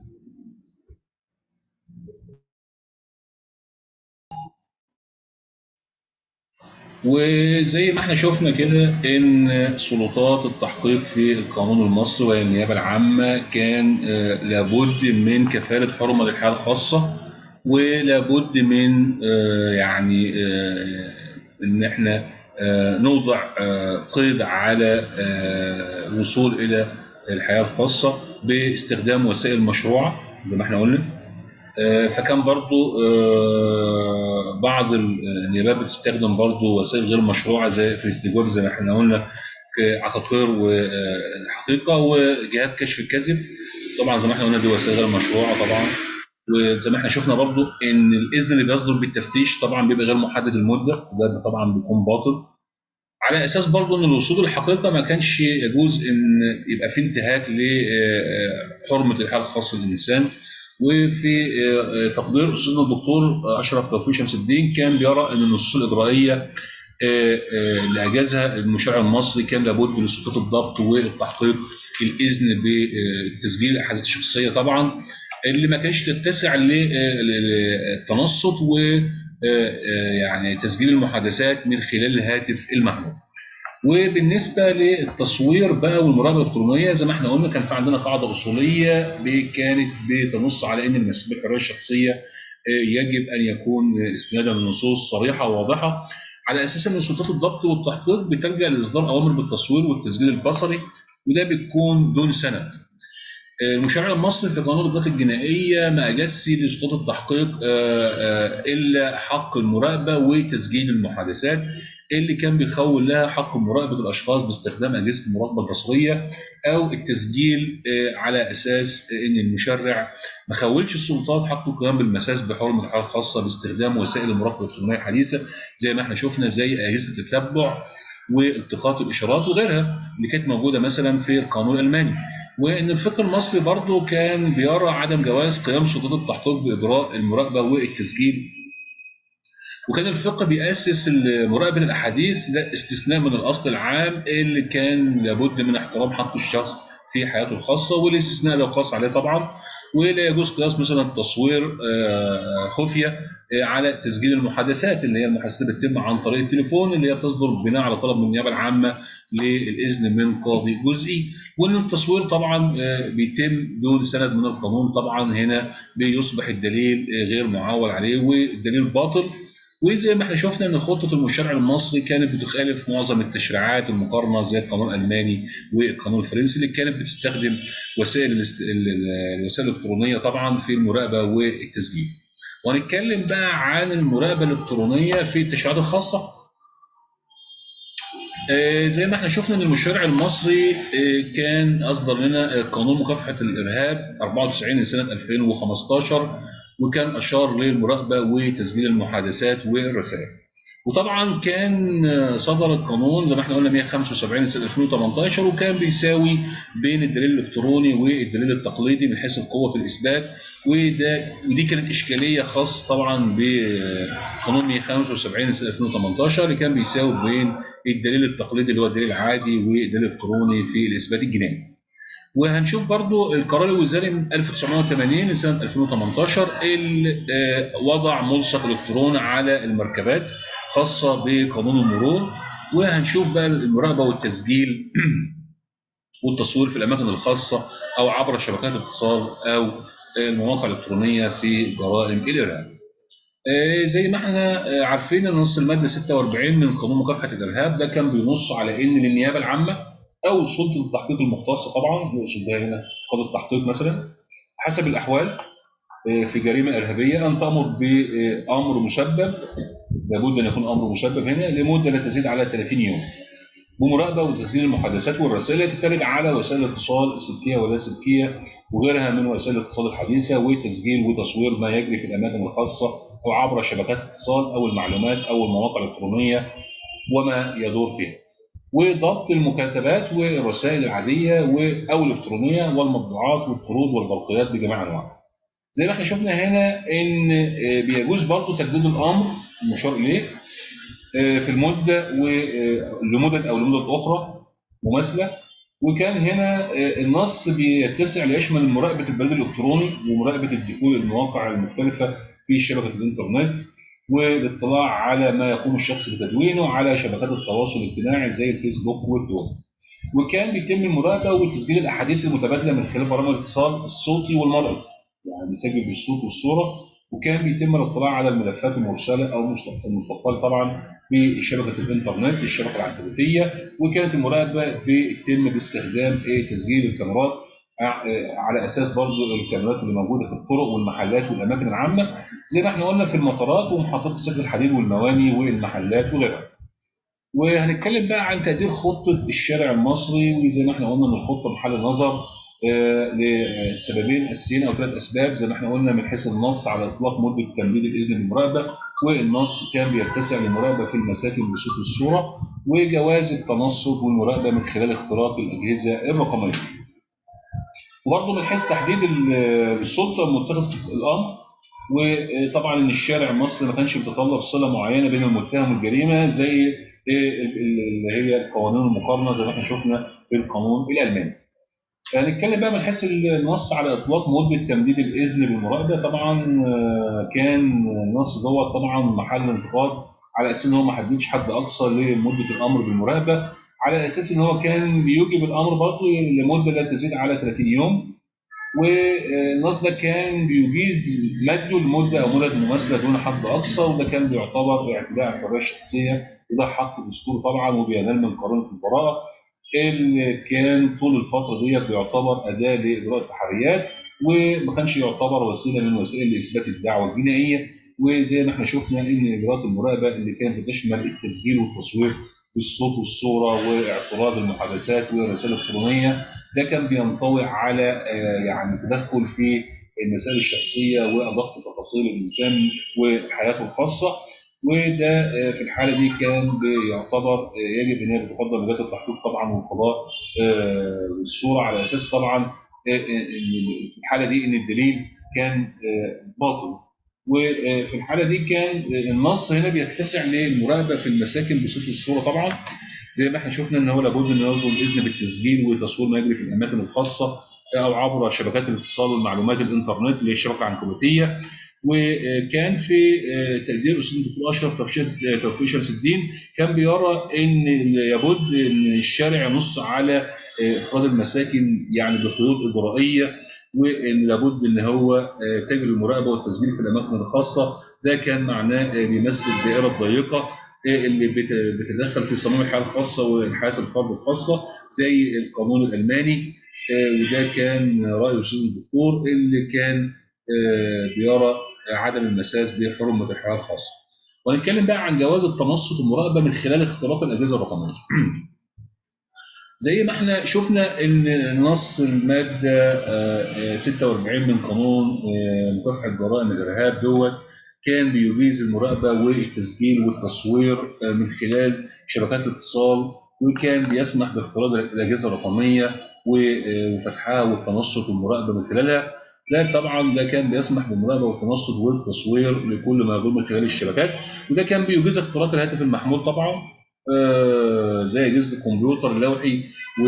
وزي ما احنا شفنا كده ان سلطات التحقيق في القانون المصري وهي النيابه العامه كان آه، لابد من كفاله حرمه للحياه الخاصه ولابد من آه، يعني آه، ان احنا آه، نوضع آه، قيد على آه، الوصول الى الحياه الخاصه باستخدام وسائل مشروعه زي ما احنا قلنا آه، فكان برضو آه، بعض النيابات بتستخدم برضو وسائل غير مشروعه زي في الاستجواب زي ما احنا قلنا كعقاقير والحقيقه وجهاز كشف الكذب طبعا زي ما احنا قلنا دي وسائل غير مشروعه طبعا وزي ما احنا شفنا برضو ان الاذن اللي بيصدر بالتفتيش طبعا بيبقى غير محدد المده وده طبعا بيكون باطل على اساس برضو ان الوصول للحقيقه ما كانش يجوز ان يبقى في انتهاك لحرمه الحاله الخاصه للانسان وفي آه، تقدير استاذنا الدكتور اشرف توفيق شمس الدين كان بيرى ان النصوص الاجرائيه آه، آه، اللي اجازها المشرع المصري كان لابد لسلطات الضبط والتحقيق الاذن بتسجيل الاحاديث الشخصيه طبعا اللي ما كانش تتسع للتنصت و يعني تسجيل المحادثات من خلال الهاتف المحمول. وبالنسبه للتصوير بقى والمراقبه الالكترونيه زي ما احنا قلنا كان في عندنا قاعده اصوليه ب- كانت بتنص على ان المسؤول بالحريه الشخصيه آه، يجب ان يكون استنادا لنصوص صريحه وواضحه على اساس ان سلطات الضبط والتحقيق بتلجا لاصدار اوامر بالتصوير والتسجيل البصري وده بتكون دون سند. آه، المشرع المصري في قانون الاجراءات الجنائيه ما اجازش لسلطات التحقيق آه، آه، الا حق المراقبه وتسجيل المحادثات اللي كان بيخول لها حق مراقبه الاشخاص باستخدام اجهزه المراقبه البصريه او التسجيل آه، على اساس ان المشرع ما خولش السلطات حق القيام بالمساس بحرمه الحاله الخاصه باستخدام وسائل المراقبه الالكترونيه الحديثه زي ما احنا شفنا زي اجهزه التتبع والتقاط الاشارات وغيرها اللي كانت موجوده مثلا في القانون الالماني وان الفقه المصري برضه كان بيرى عدم جواز قيام سلطات التحقيق باجراء المراقبه والتسجيل وكان الفقه بيأسس مراقبة الأحاديث لا استثناء من الأصل العام اللي كان لابد من احترام حق الشخص في حياته الخاصة والاستثناء لو خاص عليه طبعا ولا يجوز قياس مثلا تصوير آه، خفية آه، على تسجيل المحادثات اللي هي المحادثات بتتم عن طريق التليفون اللي هي بتصدر بناء على طلب من النيابة العامة للإذن من قاضي جزئي وان التصوير طبعا آه، بيتم دون سند من القانون طبعا هنا بيصبح الدليل آه، غير معول عليه والدليل باطل وزي ما احنا شفنا ان خطه المشرع المصري كانت بتخالف معظم التشريعات المقارنه زي القانون الالماني والقانون الفرنسي اللي كانت بتستخدم وسائل الاست... ال- ال- الوسائل الالكترونيه طبعا في المراقبه والتسجيل. وهنتكلم بقى عن المراقبه الالكترونيه في التشريعات الخاصه. آه، زي ما احنا شفنا ان المشرع المصري آه، كان اصدر لنا آه، قانون مكافحه الارهاب 94 لسنه 2015 وكان اشار للمراقبه وتسجيل المحادثات والرسائل. وطبعا كان آه، صدر القانون زي ما احنا قلنا 175 سنه 2018 وكان بيساوي بين الدليل الالكتروني والدليل التقليدي من حيث القوه في الاثبات وده ودي كانت اشكاليه خاصه طبعا بقانون 175 سنه 2018 اللي كان بيساوي بين الدليل التقليدي اللي هو الدليل العادي والدليل الالكتروني في الاثبات الجنائي. وهنشوف برضو القرار الوزاري من 1980 لسنه 2018 اللي آه، وضع ملصق الكتروني على المركبات خاصه بقانون المرور وهنشوف بقى المراقبه والتسجيل والتصوير في الاماكن الخاصه او عبر شبكات الاتصال او المواقع الالكترونيه في جرائم الارهاب. آه، زي ما احنا آه، عارفين ان نص الماده 46 من قانون مكافحه الارهاب ده كان بينص على ان للنيابه العامه او سلطه التحقيق المختصه طبعا يقصد بها هنا قاضي التحقيق مثلا حسب الاحوال آه، في جريمه ارهابيه ان تامر بامر مسبب لابد ان يكون امر مسبب هنا لمده لا تزيد على 30 يوم بمراقبه وتسجيل المحادثات والرسائل التي ترد على وسائل الاتصال السلكيه ولا سلكيه وغيرها من وسائل الاتصال الحديثه وتسجيل وتصوير ما يجري في الاماكن الخاصه او عبر شبكات الاتصال او المعلومات او المواقع الالكترونيه وما يدور فيها. وضبط المكاتبات والرسائل العاديه او الالكترونيه والمطبوعات والقروض والبرقيات بجميع انواعها. زي ما احنا شفنا هنا ان بيجوز برضه تجديد الامر المشار اليه في المده ولمدد او لمدد اخرى مماثله وكان هنا النص بيتسع ليشمل مراقبه البريد الالكتروني ومراقبه الدخول المواقع المختلفه في شبكه الانترنت والاطلاع على ما يقوم الشخص بتدوينه على شبكات التواصل الاجتماعي زي الفيسبوك والتويتر. وكان بيتم المراقبه وتسجيل الاحاديث المتبادله من خلال برامج الاتصال الصوتي والمرئي. يعني بيسجل بالصوت والصوره وكان بيتم الاطلاع على الملفات المرسله او المستقبله طبعا في شبكه الانترنت الشبكه العنكبوتيه وكانت المراقبه بتتم باستخدام تسجيل الكاميرات على اساس برضو الكاميرات اللي موجوده في الطرق والمحلات والاماكن العامه زي ما احنا قلنا في المطارات ومحطات السكك الحديد والمواني والمحلات وغيرها. وهنتكلم بقى عن تقدير خطه الشارع المصري وزي ما احنا قلنا ان الخطه محل نظر لسببين اساسيين او ثلاث اسباب زي ما احنا قلنا من حيث النص على اطلاق مده تمديد الاذن بالمراقبه والنص كان بيتسع للمراقبه في المساكن بصوت الصوره وجواز التنصت والمراقبه من خلال اختراق الاجهزه الرقميه. وبرضه من حيث تحديد السلطه متخذ الامر وطبعا ان الشارع المصري ما كانش بيتطلب صله معينه بين المتهم والجريمه زي اللي هي القوانين المقارنه زي ما احنا شفنا في القانون الالماني. هنتكلم بقى من حيث النص على اطلاق مده تمديد الاذن بالمراقبه طبعا كان النص دوت طبعا محل انتقاد على اساس ان هو ما حددش حد اقصى لمده الامر بالمراقبه على اساس ان هو كان بيوجب الامر برضه لمده لا تزيد على 30 يوم والنص ده كان بيجيز مده لمده او مدد مماثله دون حد اقصى وده كان بيعتبر اعتداء على الحريه الشخصيه وده حق دستوري طبعا وبينال من قانون البراءه اللي كان طول الفتره ديت بيعتبر اداه لاجراء التحريات وما كانش يعتبر وسيله من وسائل اثبات الدعوه الجنائيه وزي ما احنا شفنا ان اجراءات المراقبه اللي كانت بتشمل التسجيل والتصوير بالصوت والصوره واعتراض المحادثات والرسائل الالكترونيه ده كان بينطوي على يعني تدخل في المسائل الشخصيه وادق تفاصيل الانسان وحياته الخاصه وده في الحاله دي كان بيعتبر يجب ان هي بتقدم لجهات التحقيق طبعا والقضاء الصوره على اساس طبعا في الحاله دي ان الدليل كان باطل وفي الحاله دي كان النص هنا بيتسع للمراقبه في المساكن بصوت الصوره طبعا زي ما احنا شفنا ان هو لابد انه يصدر الاذن بالتسجيل وتصوير ما يجري في الاماكن الخاصه او عبر شبكات الاتصال والمعلومات الانترنت اللي هي الشبكه العنكبوتيه وكان في تقدير الاستاذ الدكتور اشرف توفيق شمس الدين كان بيرى ان لابد ان الشارع ينص على افراد المساكن يعني بقيود اجرائيه وان لابد ان هو تجري المراقبه والتسجيل في الاماكن الخاصه ده كان معناه بيمثل الدائره الضيقه اللي بتتدخل في صميم الحياه الخاصه وحياه الفرد الخاصه زي القانون الالماني وده كان راي الاستاذ الدكتور اللي كان بيرى عدم المساس بحرمه الحياه الخاصه. وهنتكلم بقى عن جواز التنصت والمراقبه من خلال اختراق الاجهزه الرقميه. زي ما احنا شفنا ان نص الماده 46 من قانون مكافحه جرائم الارهاب دوت كان بيجيز المراقبه والتسجيل والتصوير من خلال شبكات الاتصال وكان بيسمح باختراق الاجهزه الرقميه وفتحها والتنصت والمراقبه من خلالها لا طبعا ده كان بيسمح بالمراقبه والتنصت والتصوير لكل ما يدور من خلال الشبكات وده كان بيجيز اختراق الهاتف المحمول طبعا آه زي اجهزه الكمبيوتر اللوحي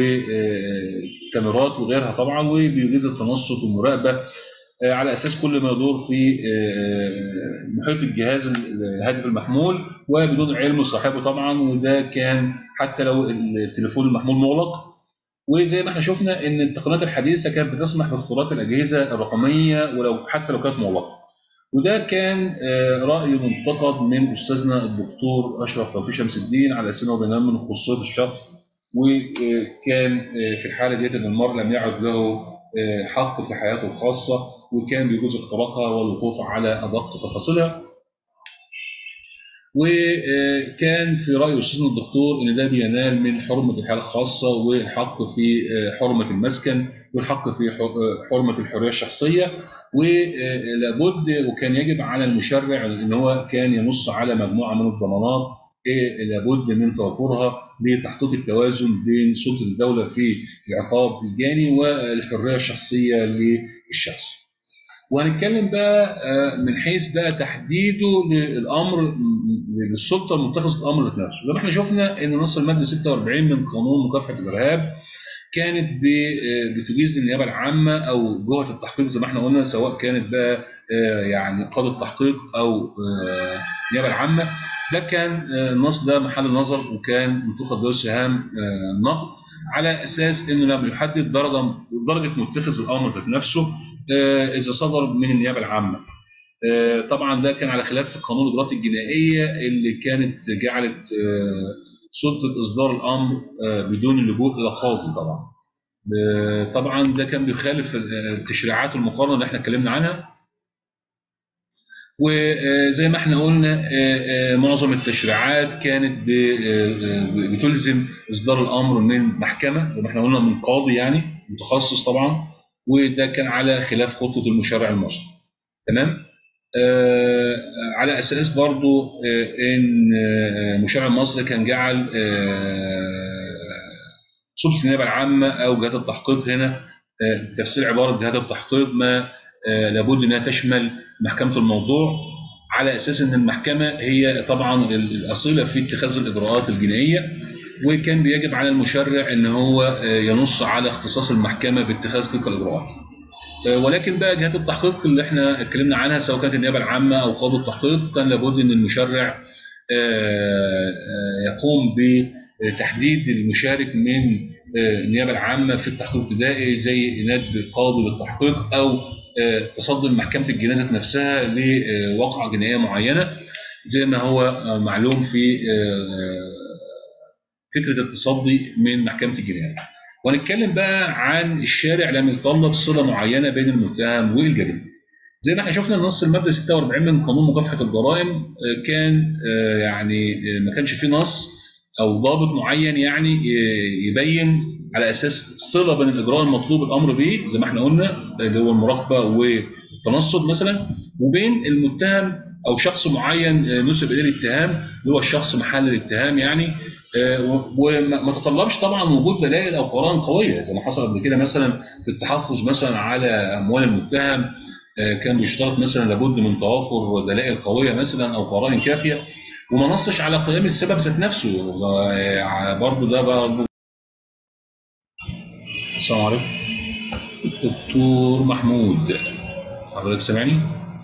وكاميرات وغيرها طبعا وبيجيز التنصت والمراقبه آه على اساس كل ما يدور في آه محيط الجهاز الهاتف المحمول وبدون علم صاحبه طبعا وده كان حتى لو التليفون المحمول مغلق وزي ما احنا شفنا ان التقنيات الحديثه كانت بتسمح باختراق الاجهزه الرقميه ولو حتى لو كانت مغلقه. وده كان آه، راي منتقد من استاذنا الدكتور اشرف توفيق شمس الدين على اساس انه بينام من خصوصيه الشخص وكان آه، في الحاله ديت ان المرء لم يعد له آه، حق في حياته الخاصه وكان بيجوز اختراقها والوقوف على ادق تفاصيلها وكان في راي استاذنا الدكتور ان ده بينال من حرمه الحياه الخاصه والحق في حرمه المسكن والحق في حرمه الحريه الشخصيه ولابد وكان يجب على المشرع ان هو كان ينص على مجموعه من الضمانات لابد من توفرها لتحقيق التوازن بين سلطه الدوله في العقاب الجاني والحريه الشخصيه للشخص. وهنتكلم بقى من حيث بقى تحديده للامر للسلطه المتخذه الامر ذات نفسه، زي ما احنا شفنا ان نص الماده 46 من قانون مكافحه الارهاب كانت بتجيز النيابه العامه او جهه التحقيق زي ما احنا قلنا سواء كانت بقى يعني قاضي التحقيق او النيابه العامه ده كان النص ده محل نظر وكان متخذ له سهام نقد على اساس انه لم يحدد درجه درجه متخذ الامر ذات نفسه اذا صدر من النيابه العامه. طبعا ده كان على خلاف قانون الاجراءات الجنائيه اللي كانت جعلت سلطه اصدار الامر بدون اللجوء الى قاضي طبعا. طبعا ده كان بيخالف التشريعات المقارنه اللي احنا اتكلمنا عنها. وزي ما احنا قلنا معظم التشريعات كانت بتلزم اصدار الامر من محكمه زي ما احنا قلنا من قاضي يعني متخصص طبعا وده كان على خلاف خطه المشرع المصري تمام آه على اساس برضو آه ان المشرع المصري كان جعل آه سلطه النيابه العامه او جهات التحقيق هنا تفسير عباره جهات التحقيق ما لابد انها تشمل محكمه الموضوع على اساس ان المحكمه هي طبعا الاصيله في اتخاذ الاجراءات الجنائيه وكان بيجب على المشرع ان هو ينص على اختصاص المحكمه باتخاذ تلك الاجراءات. ولكن بقى جهات التحقيق اللي احنا اتكلمنا عنها سواء كانت النيابه العامه او قاضي التحقيق كان لابد ان المشرع يقوم بتحديد المشارك من النيابه العامه في التحقيق الابتدائي زي ندب قاضي للتحقيق او تصدي محكمه الجنازه نفسها لوقعه جنائيه معينه زي ما هو معلوم في فكره التصدي من محكمه الجنايه. وهنتكلم بقى عن الشارع لم يتطلب صله معينه بين المتهم والجريمه. زي ما احنا شفنا النص الماده 46 من قانون مكافحه الجرائم كان يعني ما كانش فيه نص او ضابط معين يعني يبين على اساس صله بين الاجراء المطلوب الامر به زي ما احنا قلنا اللي هو المراقبه والتنصت مثلا وبين المتهم او شخص معين نسب اليه الاتهام اللي هو الشخص محل الاتهام يعني وما تطلبش طبعا وجود دلائل او قرائن قويه زي ما حصل قبل كده مثلا في التحفظ مثلا على اموال المتهم كان بيشترط مثلا لابد من توافر دلائل قويه مثلا او قرائن كافيه وما نصش على قيام السبب ذات نفسه برضه ده برضه السلام عليكم دكتور محمود حضرتك سامعني؟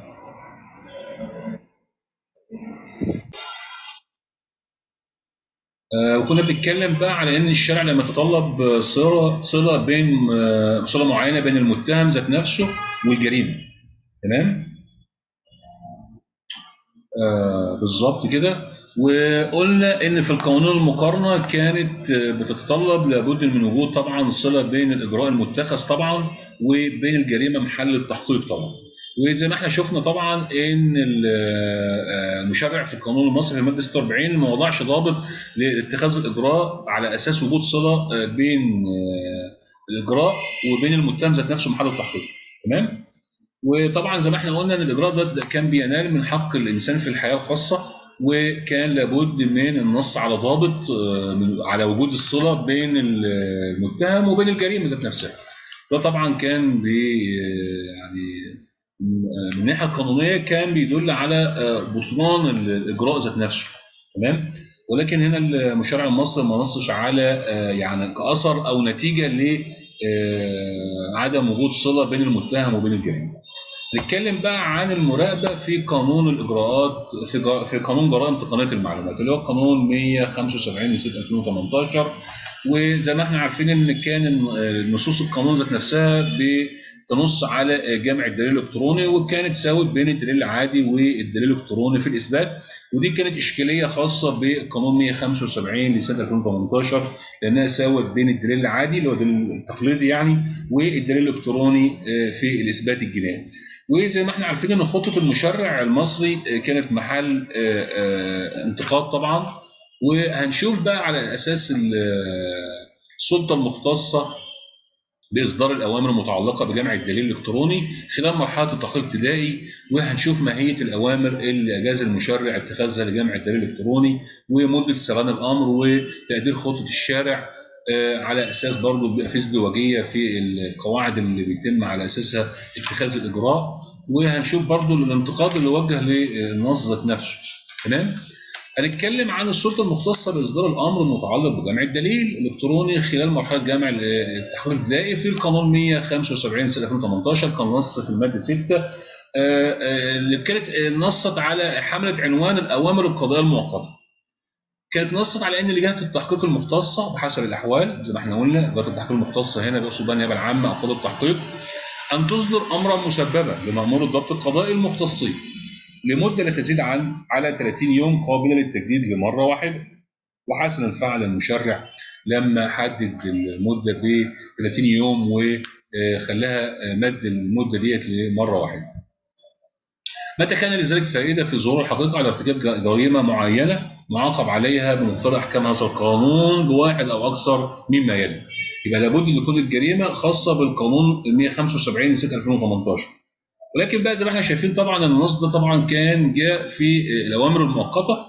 آه وكنا بنتكلم بقى على ان الشرع لما يتطلب صله صله بين آه صله معينه بين المتهم ذات نفسه والجريمه تمام؟ آه بالظبط كده وقلنا ان في القوانين المقارنه كانت بتتطلب لابد من وجود طبعا صله بين الاجراء المتخذ طبعا وبين الجريمه محل التحقيق طبعا وزي ما احنا شفنا طبعا ان المشرع في القانون المصري في الماده 46 ما وضعش ضابط لاتخاذ الاجراء على اساس وجود صله بين الاجراء وبين المتهم ذات نفسه محل التحقيق تمام وطبعا زي ما احنا قلنا ان الاجراء ده كان بينال من حق الانسان في الحياه الخاصه وكان لابد من النص على ضابط على وجود الصله بين المتهم وبين الجريمه ذات نفسها. ده طبعا كان بي يعني من الناحيه القانونيه كان بيدل على بطلان الاجراء ذات نفسه تمام؟ ولكن هنا المشرع المصري ما نصش على يعني كاثر او نتيجه ل عدم وجود صله بين المتهم وبين الجريمه. نتكلم بقى عن المراقبه في قانون الاجراءات في في قانون جرائم تقنيه المعلومات اللي هو قانون 175 لسنه 2018 وزي ما احنا عارفين ان كان نصوص القانون ذات نفسها تنص على جمع الدليل الالكتروني وكانت تساوي بين الدليل العادي والدليل الالكتروني في الاثبات ودي كانت اشكاليه خاصه بالقانون 175 لسنه 2018 لانها ساوت بين الدليل العادي اللي هو الدليل التقليدي يعني والدليل الالكتروني في الاثبات الجنائي. وزي ما احنا عارفين ان خطه المشرع المصري كانت محل انتقاد طبعا وهنشوف بقى على اساس السلطه المختصه باصدار الاوامر المتعلقه بجمع الدليل الالكتروني خلال مرحله التحقيق الابتدائي وهنشوف ماهيه الاوامر اللي اجاز المشرع اتخاذها لجمع الدليل الالكتروني ومده سريان الامر وتقدير خطه الشارع على اساس برضه بيبقى في ازدواجيه في القواعد اللي بيتم على اساسها اتخاذ الاجراء وهنشوف برضه الانتقاد اللي وجه للنص ذات نفسه تمام هنتكلم عن السلطه المختصه باصدار الامر المتعلق بجمع الدليل الالكتروني خلال مرحله جمع التحقيق الابتدائي في القانون 175 سنه 2018 كان نص في الماده 6 اللي كانت نصت على حمله عنوان الاوامر القضائيه المؤقته. كانت نصت على ان لجهه التحقيق المختصه بحسب الاحوال زي ما احنا قلنا جهه التحقيق المختصه هنا بيقصد بها النيابه العامه او قضاء التحقيق ان تصدر امرا مسببا لمامور الضبط القضائي المختصين لمده لا تزيد عن على 30 يوم قابله للتجديد لمره واحده وحسنا فعل المشرع لما حدد المده ب 30 يوم وخلاها مد المده ديت لمره واحده. متى كان لذلك فائده في ظهور الحقيقه على ارتكاب جريمه معينه معاقب عليها بمقتضى احكام هذا القانون بواحد او اكثر مما يلي. يبقى لابد ان تكون الجريمه خاصه بالقانون 175 لسنه 2018. ولكن بقى زي ما احنا شايفين طبعا النص ده طبعا كان جاء في الاوامر المؤقته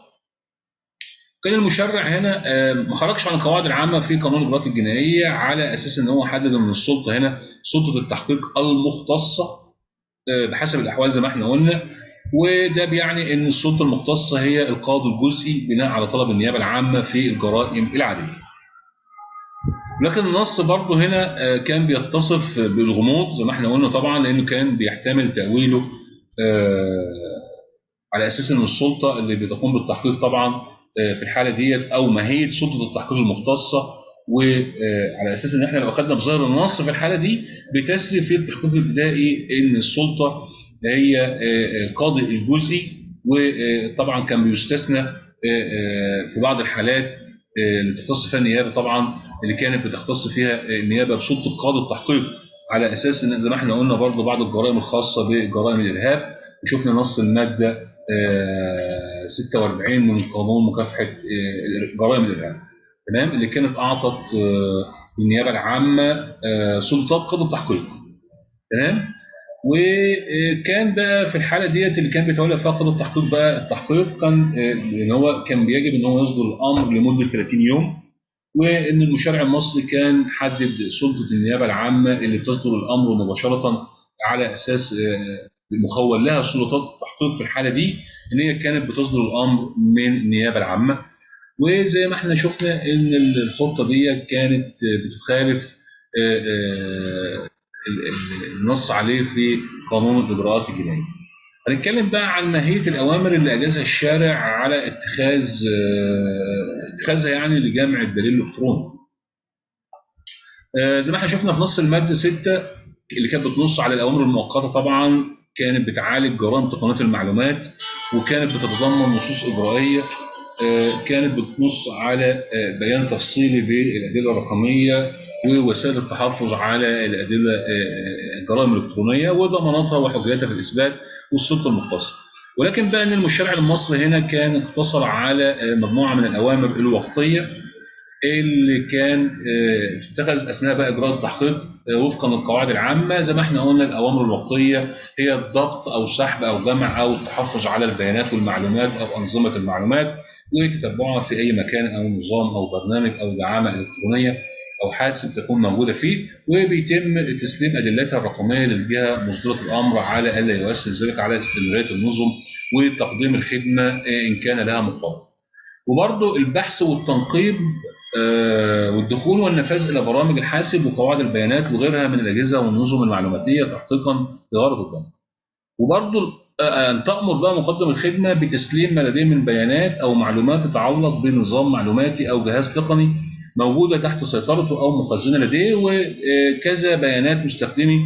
كان المشرع هنا ما خرجش عن القواعد العامه في قانون الاجراءات الجنائيه على اساس ان هو حدد ان السلطه هنا سلطه التحقيق المختصه بحسب الاحوال زي ما احنا قلنا وده بيعني ان السلطه المختصه هي القاضي الجزئي بناء على طلب النيابه العامه في الجرائم العاديه. لكن النص برضه هنا كان بيتصف بالغموض زي ما احنا قلنا طبعا لانه كان بيحتمل تاويله على اساس ان السلطه اللي بتقوم بالتحقيق طبعا في الحاله ديت او ماهيه سلطه التحقيق المختصه وعلى اساس ان احنا لو اخذنا بظاهر النص في الحاله دي بتسري في التحقيق الابتدائي ان السلطه هي القاضي الجزئي وطبعا كان بيستثنى في بعض الحالات اللي بتختص فيها النيابه طبعا اللي كانت بتختص فيها النيابه بسلطه قاضي التحقيق على اساس ان زي ما احنا قلنا برضه بعض الجرائم الخاصه بجرائم الارهاب وشفنا نص الماده 46 من قانون مكافحه جرائم الارهاب تمام اللي كانت اعطت للنيابه العامه سلطات قاضي التحقيق تمام وكان بقى في الحاله ديت اللي كان بيتولى فيها قاضي التحقيق بقى التحقيق كان ان هو كان بيجب ان هو يصدر الامر لمده 30 يوم وان المشرع المصري كان حدد سلطه النيابه العامه اللي بتصدر الامر مباشره على اساس مخول لها سلطات التحقيق في الحاله دي ان هي كانت بتصدر الامر من النيابه العامه وزي ما احنا شفنا ان الخطه دي كانت بتخالف النص عليه في قانون الاجراءات الجنائيه. هنتكلم بقى عن ماهيه الاوامر اللي اجازها الشارع على اتخاذ اتخاذها يعني لجمع الدليل الالكتروني. زي ما احنا شفنا في نص الماده 6 اللي كانت بتنص على الاوامر المؤقته طبعا كانت بتعالج جرائم تقنيه المعلومات وكانت بتتضمن نصوص اجرائيه كانت بتنص على بيان تفصيلي بالادله الرقميه ووسائل التحفظ على الادله الجرائم الالكترونيه وضماناتها وحجياتها في الاثبات والسلطه المختصه. ولكن بقى ان المشرع المصري هنا كان اقتصر على مجموعه من الاوامر الوقتيه اللي كان تتخذ اثناء بقى اجراء التحقيق وفقا للقواعد العامه زي ما احنا قلنا الاوامر الوقتيه هي الضبط او سحب او جمع او التحفظ على البيانات والمعلومات او انظمه المعلومات وتتبعها في اي مكان او نظام او برنامج او دعامه الكترونيه او حاسب تكون موجوده فيه وبيتم تسليم ادلتها الرقميه للجهه مصدره الامر على الا يؤثر ذلك على استمراريه النظم وتقديم الخدمه ان كان لها مقابل. وبرضه البحث والتنقيب والدخول والنفاذ الى برامج الحاسب وقواعد البيانات وغيرها من الاجهزه والنظم المعلوماتيه تحقيقا لغرض الضمان. وبرضه ان تامر بقى مقدم الخدمه بتسليم ما لديه من بيانات او معلومات تتعلق بنظام معلوماتي او جهاز تقني موجوده تحت سيطرته او مخزنه لديه وكذا بيانات مستخدمي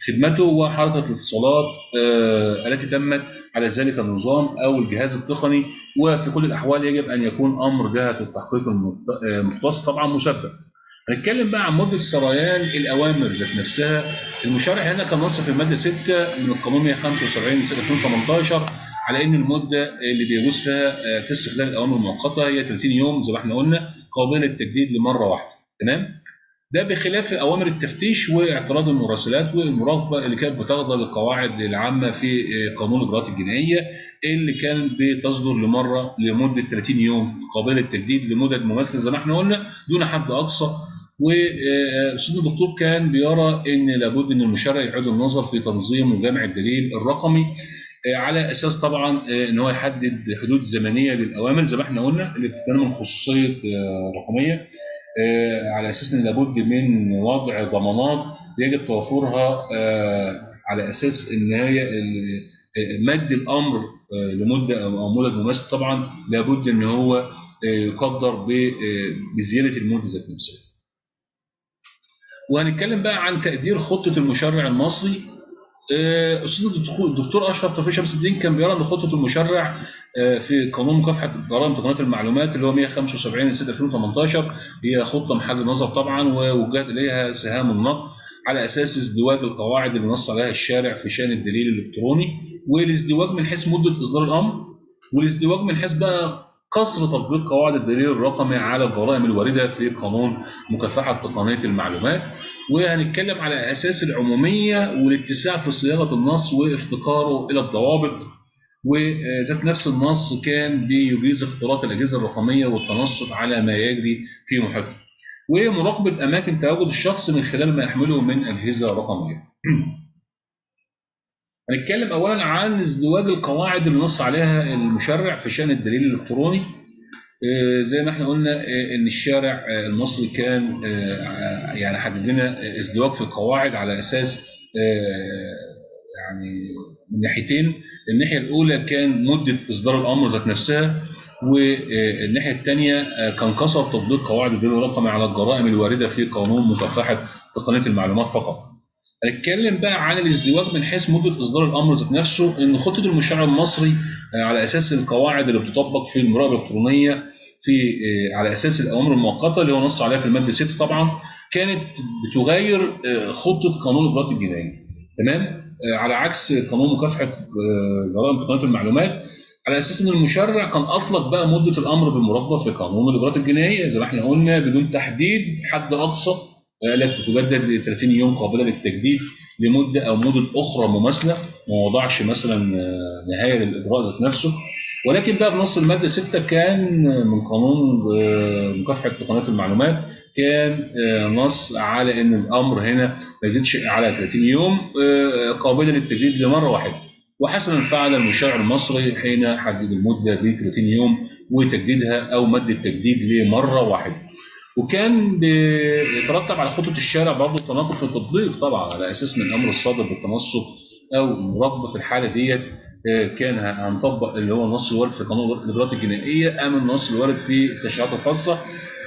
خدمته وحركه الاتصالات آه، التي تمت على ذلك النظام او الجهاز التقني وفي كل الاحوال يجب ان يكون امر جهه التحقيق المخت- آه، المختص طبعا مسبب. هنتكلم بقى عن مده سريان الاوامر ذات نفسها المشرع هنا كان نص في الماده 6 من القانون 175 لسنه 2018 على ان المده اللي بيجوز فيها آه، تستخدام الاوامر المؤقته هي 30 يوم زي ما احنا قلنا قابله للتجديد لمره واحده تمام ده بخلاف اوامر التفتيش واعتراض المراسلات والمراقبه اللي كانت بتخضع للقواعد العامه في آه، قانون الاجراءات الجنائيه اللي كانت بتصدر لمره لمده 30 يوم قابله للتجديد لمدد مماثله زي ما احنا قلنا دون حد اقصى واستاذ الدكتور كان بيرى ان لابد ان المشرع يعيد النظر في تنظيم وجمع الدليل الرقمي آه، على اساس طبعا آه، ان هو يحدد حدود زمنيه للاوامر زي ما احنا قلنا اللي بتتنمى من خصوصيه آه، رقميه آه، على اساس ان لابد من وضع ضمانات يجب توفرها آه، على اساس ان هي ال- آه، مد الامر آه، لمده او أو مدد مماثل طبعا لابد ان هو آه، يقدر ب- آه، بزياده المده ذات نفسها. وهنتكلم بقى عن تقدير خطه المشرع المصري آه، استاذ الدكتور الدكتور اشرف توفيق شمس الدين كان بيرى ان خطه المشرع آه، في قانون مكافحه جرائم تقنيات المعلومات اللي هو 175 لسنه 2018 هي خطه محل نظر طبعا ووجهت اليها سهام النقد على اساس ازدواج القواعد اللي نص عليها الشارع في شان الدليل الالكتروني والازدواج من حيث مده اصدار الامر والازدواج من حيث بقى قصر تطبيق قواعد الدليل الرقمي على الجرائم الوارده في قانون مكافحه تقنيه المعلومات وهنتكلم على اساس العموميه والاتساع في صياغه النص وافتقاره الى الضوابط وذات نفس النص كان بيجيز اختراق الاجهزه الرقميه والتنصت على ما يجري في محيطه ومراقبه اماكن تواجد الشخص من خلال ما يحمله من اجهزه رقميه. هنتكلم اولا عن ازدواج القواعد اللي نص عليها المشرع في شان الدليل الالكتروني آه، زي ما احنا قلنا آه، ان الشارع آه، المصري كان آه، يعني حدد لنا ازدواج في القواعد على اساس آه، يعني من ناحيتين الناحيه الاولى كان مده اصدار الامر ذات نفسها والناحيه الثانيه كان كسر تطبيق قواعد الدليل الرقمي على الجرائم الوارده في قانون مكافحه تقنيه المعلومات فقط. هنتكلم بقى عن الازدواج من حيث مده اصدار الامر ذات نفسه ان خطه المشرع المصري آه، على اساس القواعد اللي بتطبق في المراقبه الالكترونيه في آه، على اساس الاوامر المؤقته اللي هو نص عليها في الماده 6 طبعا كانت بتغير آه، خطه قانون الاجراءات الجنائيه تمام آه، على عكس قانون مكافحه آه، جرائم تقنيه المعلومات على اساس ان المشرع كان اطلق بقى مده الامر بالمراقبه في قانون الاجراءات الجنائيه زي ما احنا قلنا بدون تحديد حد اقصى قال لك بتجدد ل 30 يوم قابله للتجديد لمده او مدد اخرى مماثله ما وضعش مثلا آه، نهايه للاجراء ذات نفسه ولكن بقى بنص الماده 6 كان من قانون آه، مكافحه تقنيات المعلومات كان آه، نص على ان الامر هنا ما يزيدش على 30 يوم آه، قابله للتجديد لمره واحده وحسنا فعل المشرع المصري حين حدد المده ب 30 يوم وتجديدها او مد التجديد لمره واحده وكان بيترتب على خطوه الشارع برضه التناقض في التطبيق طبعا على اساس ان الامر الصادر بالتنصت او المراقبه في الحاله ديت آه، كان هنطبق اللي هو النص الوارد في قانون الاجراءات الجنائيه ام النص الوارد في التشريعات الخاصه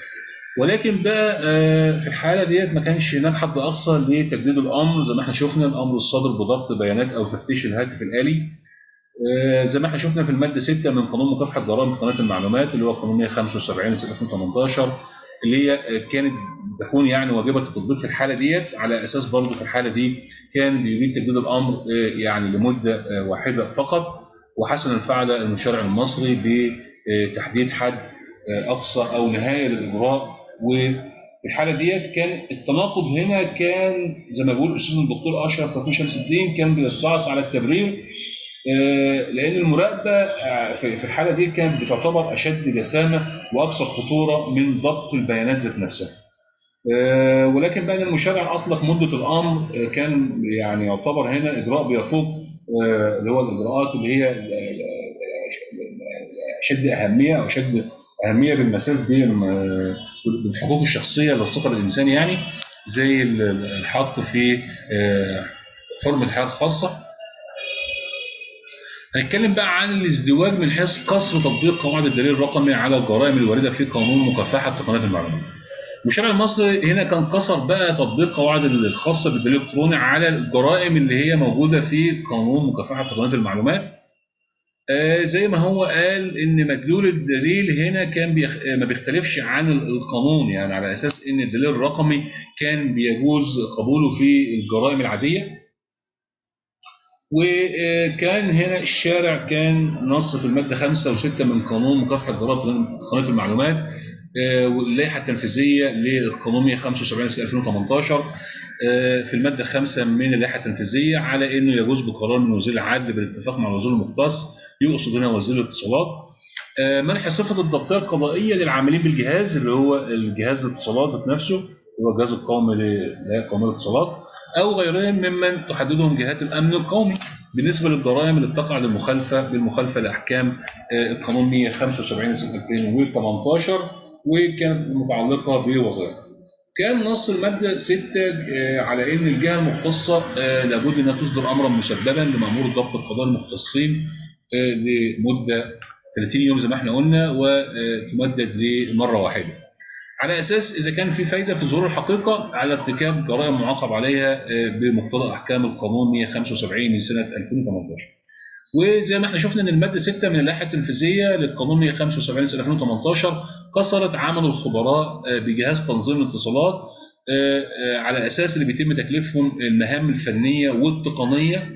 ولكن بقى آه، في الحاله ديت ما كانش هناك حد اقصى لتجديد الامر زي ما احنا شفنا الامر الصادر بضبط بيانات او تفتيش الهاتف الالي آه، زي ما احنا شفنا في الماده 6 من قانون مكافحه جرائم تقنيه المعلومات اللي هو قانون 175 سنه 2018 اللي هي آه، كانت تكون يعني واجبه التطبيق في الحاله ديت على اساس برضه في الحاله دي كان بيريد تجديد الامر آه، يعني لمده آه، واحده فقط وحسن الفعل المشرع المصري بتحديد حد آه، اقصى او نهايه للاجراء وفي الحاله ديت كان التناقض هنا كان زي ما بيقول الاستاذ الدكتور اشرف توفيق شمس الدين كان بيستعص على التبرير آه، لان المراقبه آه، في في الحاله دي كانت بتعتبر اشد جسامه واكثر خطوره من ضبط البيانات ذات نفسها. آه، ولكن بقى إن المشرع اطلق مده الامر آه، كان يعني يعتبر هنا اجراء بيفوق آه، اللي هو الاجراءات اللي هي ال- ال- ال- اشد اهميه او اشد اهميه بالمساس بالم- بالحقوق الشخصيه للصفر الانساني يعني زي ال- الحق في آه، حرمه الحياه الخاصه هنتكلم بقى عن الازدواج من حيث قصر تطبيق قواعد الدليل الرقمي على الجرائم الوارده في قانون مكافحه تقنيات المعلومات. المشرع المصري هنا كان قصر بقى تطبيق قواعد الخاصه بالدليل الالكتروني على الجرائم اللي هي موجوده في قانون مكافحه تقنيات المعلومات آه زي ما هو قال ان مدلول الدليل هنا كان بيخ... ما بيختلفش عن القانون يعني على اساس ان الدليل الرقمي كان بيجوز قبوله في الجرائم العاديه وكان هنا الشارع كان نص في الماده 5 و6 من قانون مكافحه جرائم تقنيه المعلومات واللائحه التنفيذيه للقانون 175 سنه 2018 في الماده الخامسه من اللائحه التنفيذيه على انه يجوز بقرار من وزير العدل بالاتفاق مع الوزير المختص يقصد هنا وزير الاتصالات منح صفه الضبطيه القضائيه للعاملين بالجهاز اللي هو الجهاز الاتصالات ذات نفسه هو الجهاز القومي لقوميه الاتصالات او غيرهم ممن تحددهم جهات الامن القومي بالنسبه للجرائم اللي بتقع للمخالفه بالمخالفه لاحكام القانون 175 سنه 2018 وكانت متعلقه بوظائف. كان نص الماده 6 على ان الجهه المختصه لابد انها تصدر امرا مسببا لمامور الضبط القضائي المختصين لمده 30 يوم زي ما احنا قلنا وتمدد لمره واحده. على اساس اذا كان في فايده في ظهور الحقيقه على ارتكاب جرائم معاقب عليها بمقتضى احكام القانون 175 لسنه 2018. وزي ما احنا شفنا ان الماده 6 من اللائحه التنفيذيه للقانون 175 سنه 2018 قصرت عمل الخبراء بجهاز تنظيم الاتصالات على اساس اللي بيتم تكليفهم المهام الفنيه والتقنيه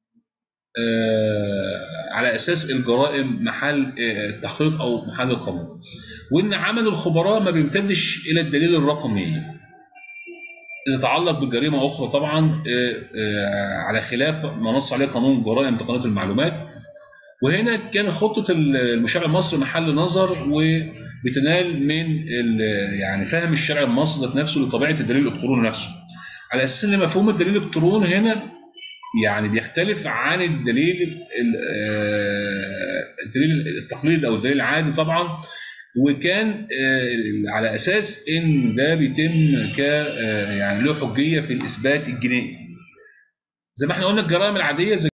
على اساس الجرائم محل التحقيق او محل القانون وان عمل الخبراء ما بيمتدش الى الدليل الرقمي اذا تعلق بجريمه اخرى طبعا على خلاف ما نص عليه قانون جرائم تقنيه المعلومات وهنا كان خطه المشرع المصري محل نظر وبتنال من يعني فهم الشرع المصري ذات نفسه لطبيعه الدليل الالكتروني نفسه على اساس ان مفهوم الدليل الالكتروني هنا يعني بيختلف عن الدليل الدليل التقليدي او الدليل العادي طبعا وكان على اساس ان ده بيتم ك يعني له حجيه في الاثبات الجنائي زي ما احنا قلنا الجرائم العاديه زي